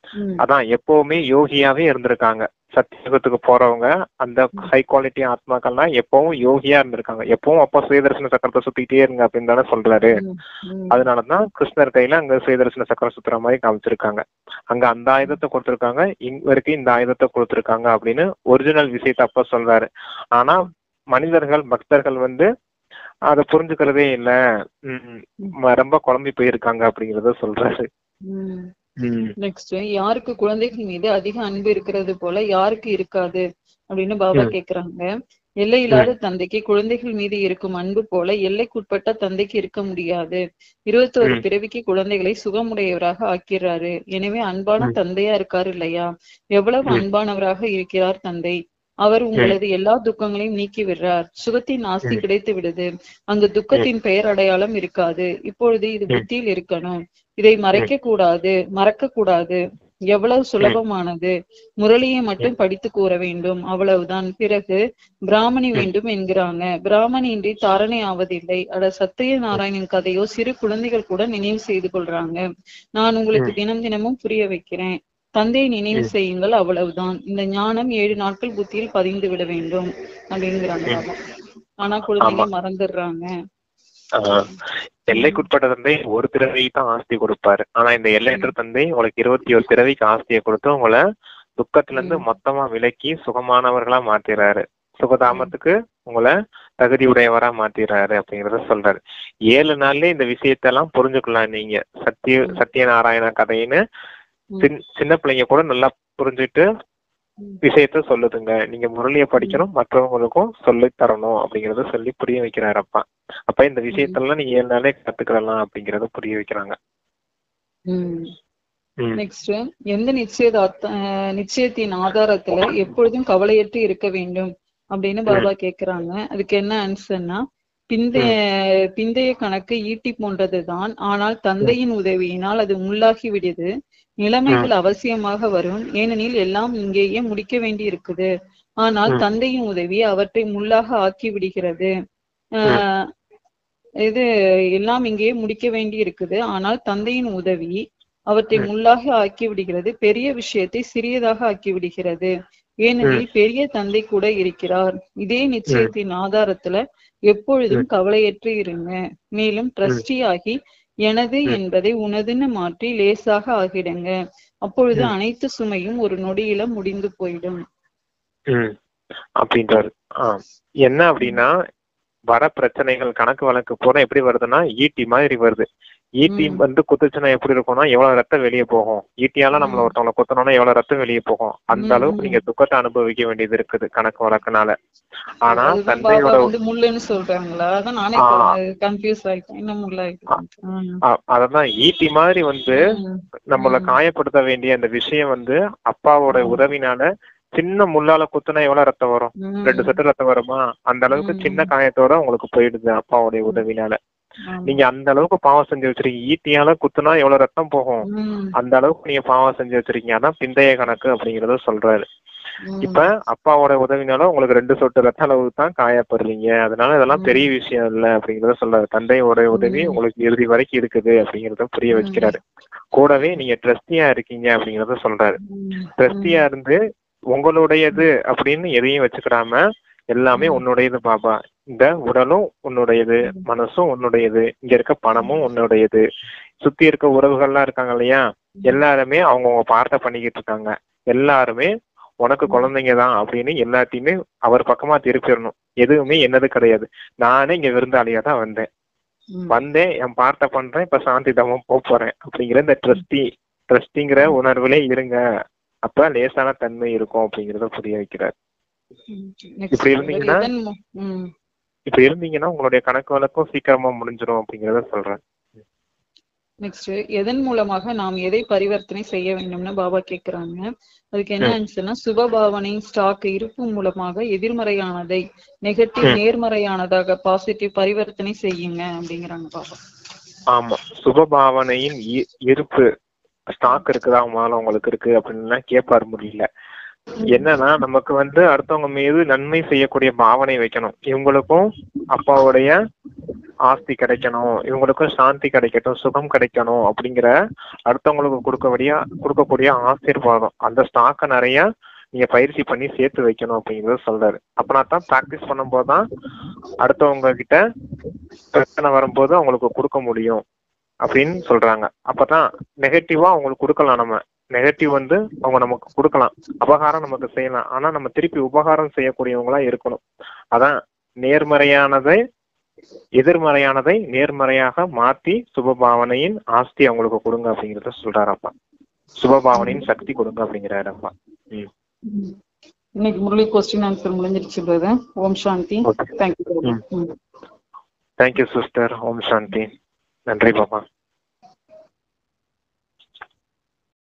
ம். அதான் எப்பவுமே யோகியாவே இருந்திருக்காங்க சத்தியுகத்துக்கு போறவங்க அந்த ஹை குவாலிட்டி ஆத்மாக்கள்லாம் எப்பவும் யோகியா இருந்திருக்காங்க எப்பவும் அப்பா சுயதர்சன சக்கரத்தை சுத்திட்டே இருங்க அப்படின்னு தானே சொல்றாரு ம். ம். அதனாலதான் கிருஷ்ணர் கையில அங்க சுயதர்சன சக்கரம் சுத்துற மாதிரி காமிச்சிருக்காங்க அங்க அந்த ஆயுதத்தை கொடுத்திருக்காங்க இவருக்கு இந்த ஆயுதத்தை கொடுத்திருக்காங்க அப்படின்னு ஒரிஜினல் விஷயத்த அப்பா சொல்றாரு ஆனா மனிதர்கள் பக்தர்கள் வந்து அதை புரிஞ்சுக்கிறதே இல்ல ம், ம- ரொம்ப குழம்பி போயிருக்காங்க அப்படிங்கறத சொல்றாரு ம். ம், நெக்ஸ்ட் யாருக்கு குழந்தைகள் மீது அதிக அன்பு இருக்கிறது போல யாருக்கு இருக்காது அப்படின்னு பாபா ம். கேக்குறாங்க எல்லையில்லாத தந்தைக்கு குழந்தைகள் மீது இருக்கும் அன்பு போல எல்லைக்குட்பட்ட தந்தைக்கு இருக்க முடியாது இருபத்தோரு ம். பிறவிக்கு குழந்தைகளை சுகமுடையவராக ஆக்கிறாரு எனவே அன்பான தந்தையா இருக்காரு இல்லையா எவ்வளவு ம். அன்பானவராக இருக்கிறார் தந்தை அவர் உங்களது எல்லா துக்கங்களையும் நீக்கி விடுறார் சுகத்தின் ஆஸ்தி ம். கிடைத்து விடுது அங்கு துக்கத்தின் பெயர் அடையாளம் இருக்காது இப்பொழுது இது புத்தியில் இருக்கணும் இதை மறைக்க கூடாது மறக்க கூடாது எவ்வளவு சுலபமானது முரளியை மட்டும் படித்து கூற வேண்டும் அவ்வளவுதான் பிறகு பிராமணி வேண்டும் என்கிறாங்க பிராமணி இன்றி தாரணை ஆவதில்லை அட சத்திய நாராயணன் கதையோ சிறு குழந்தைகள் கூட நினைவு செய்து கொள்றாங்க நான் உங்களுக்கு தினம் தினமும் புரிய வைக்கிறேன் தந்தையை நினைவு செய்யுங்கள் அவ்வளவுதான் இந்த ஞானம் ஏழு நாட்கள் புத்தியில் பதிந்து விட வேண்டும் அப்படிங்கிறாங்க பாபா. ஆனா குழந்தைங்க மறந்துடுறாங்க ஆஹ், எல்லைக்குட்பட்ட தந்தை ஒரு பிறவிக்கு தான் ஆஸ்தி கொடுப்பாரு ஆனா இந்த எல்லையற்ற தந்தை உங்களுக்கு இருபத்தி ஒரு பிறவிக்கு ஆஸ்தியை கொடுத்து உங்களை துக்கத்துல இருந்து மொத்தமா விலக்கி சுகமானவர்களா மாத்திடுறாரு சுகதாமத்துக்கு உங்களை தகுதி உடையவரா மாத்திடுறாரு அப்படிங்கறத சொல்றாரு ஏழு நாள்லயே இந்த விஷயத்தெல்லாம் புரிஞ்சுக்கலாம் நீங்க சத்திய சத்யநாராயண கதைன்னு சின்- சின்ன பிள்ளைங்க கூட நல்லா புரிஞ்சுட்டு விஷயத்த சொல்லுதுங்க நீங்க முரளிய படிக்கணும் மற்றவங்களுக்கும் சொல்லி தரணும் அப்படிங்கறத சொல்லி புரிய வைக்கிறாரு அப்பா அப்ப இந்த விஷயத்தெல்லாம் நீங்க ஏழு நாளே கத்துக்கலாம் அப்படிங்கறத புரிய வைக்கிறாங்க உம் ம். நெக்ஸ்ட் எந்த நிச்சயதார்த்த அஹ் நிச்சயத்தின் ஆதாரத்துல எப்பொழுதும் கவலையற்று இருக்க வேண்டும் அப்படின்னு பாபா கேக்குறாங்க அதுக்கு என்ன ஆன்சர்னா பிந்தைய பிந்தைய கணக்கு ஈட்டி போன்றதுதான் ஆனால் தந்தையின் உதவியினால் அது முள்ளாகி விடுது நிலைமைகள் அவசியமாக வரும் ஏனெனில் எல்லாம் இங்கேயே முடிக்க வேண்டி இருக்குது ஆனால் தந்தையின் உதவி அவற்றை முள்ளாக ஆக்கி விடுகிறது ஆஹ் இது எல்லாம் இங்கேயே முடிக்க வேண்டி இருக்குது ஆனால் தந்தையின் உதவி அவற்றை முள்ளாக ஆக்கி விடுகிறது பெரிய விஷயத்தை சிறியதாக ஆக்கி விடுகிறது ஏனெனில் பெரிய தந்தை கூட இருக்கிறார் இதே நிச்சயத்தின் ஆதாரத்துல எப்பொழுதும் கவலையற்று இருங்க மேலும் ட்ரஸ்டி ஆகி எனது என்பதை உனதுன்னு மாற்றி லேசாக ஆகிடுங்க அப்பொழுது அனைத்து சுமையும் ஒரு நொடியில முடிந்து போயிடும் ம் அப்படின்றாரு ஆ என்ன அப்படின்னா வர பிரச்சனைகள் கணக்கு வழக்கு பூரா எப்படி வருதுன்னா ஈட்டி மாதிரி வருது ஈட்டி வந்து குத்துச்சுன்னா எப்படி இருக்கும்னா எவ்வளவு ரத்தம் வெளியே போகும் ஈட்டியால நம்மள ஒருத்தவங்களை குத்தணும்னா எவ்வளவு ரத்தம் வெளியே போகும் அந்த அளவுக்கு நீங்க துக்கத்தை அனுபவிக்க வேண்டியது இருக்குது கணக்கு வழக்குனால ஆனா அதுதான் பாபா தந்தையோட வந்து முள்ளுன்னு சொல்றாங்களா அதான் நானே கன்ஃபியூஸ் ஆயிட்டேன் என்ன முள்ளாயிட்டு அ- அததான் ஈட்டி மாதிரி வந்து நம்மள காயப்படுத்த வேண்டிய அந்த விஷயம் வந்து அப்பாவோட உதவினால சின்ன முள்ளால குத்துனா எவ்வளவு ரத்தம் வரும் ரெண்டு சொட்டு ரத்தம் வருமா அந்த அளவுக்கு சின்ன காயத்தோட உங்களுக்கு போயிடுது அப்பாவுடைய உதவினால நீங்க அந்த அளவுக்கு பாவம் செஞ்சு வச்சிருக்கீங்க ஈட்டியால குத்துனா எவ்வளவு ரத்தம் போகும் அந்த அளவுக்கு நீங்க பாவம் செஞ்சு வச்சிருக்கீங்க அதான் பிந்தைய கணக்கு அப்படிங்கறத சொல்றாரு இப்ப அப்பாவோட உதவினால உங்களுக்கு ரெண்டு சொட்டு ரத்த அளவு தான் காயப்படுறீங்க அதனால இதெல்லாம் பெரிய விஷயம் இல்ல அப்படிங்கறத சொல்றாரு தந்தையோட உதவி உங்களுக்கு இறுதி வரைக்கும் இருக்குது அப்படிங்கறத புரிய வைக்கிறாரு கூடவே நீங்க ட்ரஸ்டியா இருக்கீங்க அப்படிங்கறத சொல்றாரு ட்ரஸ்டியா இருந்து உங்களுடையது அப்படின்னு எதையும் வச்சுக்கிறாம எல்லாமே உன்னுடையது பாபா இந்த உடலும் உன்னுடையது மனசும் உன்னுடையது இங்க இருக்க பணமும் உன்னுடையது சுத்தி இருக்க உறவுகள்லாம் இருக்காங்க இல்லையா எல்லாருமே அவங்கவுங்க பார்த்த பண்ணிக்கிட்டு இருக்காங்க எல்லாருமே உனக்கு குழந்தைங்க தான் அப்படின்னு எல்லாத்தையுமே அவர் பக்கமா திருப்பிடணும் எதுவுமே என்னது கிடையாது நானே இங்க விருந்தாளியா தான் வந்தேன் வந்தேன் என் பார்த்த பண்றேன் இப்ப சாந்தி தமம் போக போறேன் அப்படிங்கிற இந்த ட்ரஸ்டி ட்ரஸ்டிங்கிற உணர்வுலே இருங்க அப்ப லேசான தன்மை இருக்கும் அப்படிங்கறத புரிய வைக்கிறார் இப்படி இருந்தீங்கன்னா இப்படி இருந்தீங்கன்னா உங்களுடைய கணக்கு வழக்கம் சீக்கிரமா முடிஞ்சிடும் அப்படிங்கறத சொல்றேன் நெக்ஸ்ட் எதன் மூலமாக நாம் எதை பரிவர்த்தனை செய்ய வேண்டும்னு பாபா கேக்குறாங்க அதுக்கு என்ன ஆன்சர்னா சுபபாவனை ஸ்டாக் இருப்பு மூலமாக எதிர்மறையானதை நெகட்டிவ் நேர்மறையானதாக பாசிட்டிவ் பரிவர்த்தனை செய்யுங்க அப்படிங்கிறாங்க பாபா ஆமா சுபபாவனையின் இ- இருப்பு ஸ்டாக் இருக்குதா முதல்ல உங்களுக்கு இருக்கு அப்படின்னா கேட்பாரு முடியல என்னன்னா நமக்கு வந்து அடுத்தவங்க மீது நன்மை செய்யக்கூடிய பாவனை வைக்கணும் இவங்களுக்கும் அப்பாவுடைய ஆஸ்தி கிடைக்கணும் இவங்களுக்கும் சாந்தி கிடைக்கட்டும் சுகம் கிடைக்கணும் அப்படிங்கிற அடுத்தவங்களுக்கு கொடுக்கக்கூடிய கொடுக்கக்கூடிய ஆசீர்வாதம் அந்த ஸ்டாக்கை நிறைய நீங்க பயிற்சி பண்ணி சேர்த்து வைக்கணும் அப்படிங்கறத சொல்றாரு அப்பனா தான் ப்ராக்டிஸ் பண்ணும்போது தான் அடுத்தவங்க கிட்ட பிரச்சனை வரும்போது அவங்களுக்கு கொடுக்க முடியும் அப்படின்னு சொல்றாங்க அப்பதான் நெகட்டிவா அவங்களுக்கு கொடுக்கலாம் நம்ம நெகட்டிவ் வந்து அவங்க நமக்கு கொடுக்கலாம் அபகாரம் நமக்கு செய்யலாம் ஆனா நம்ம திருப்பி உபகாரம் செய்யக்கூடியவங்களா இருக்கணும் அதான் நேர்மறையானதை எதிர்மறையானதை நேர்மறையாக மாத்தி சுபபாவனையின் ஆஸ்தி அவங்களுக்கு கொடுங்க அப்படிங்கறத சொல்றாரப்பா சுபபாவனையின் சக்தி கொடுங்க அப்படிங்கிறாரப்பா ம் இன்னைக்கு முரளி கொஸ்டின் ஆன்சர் முடிஞ்சிருச்சு brother Om Shanti Okay. Thank you thank you sister Om Shanti நன்றி பாப்பா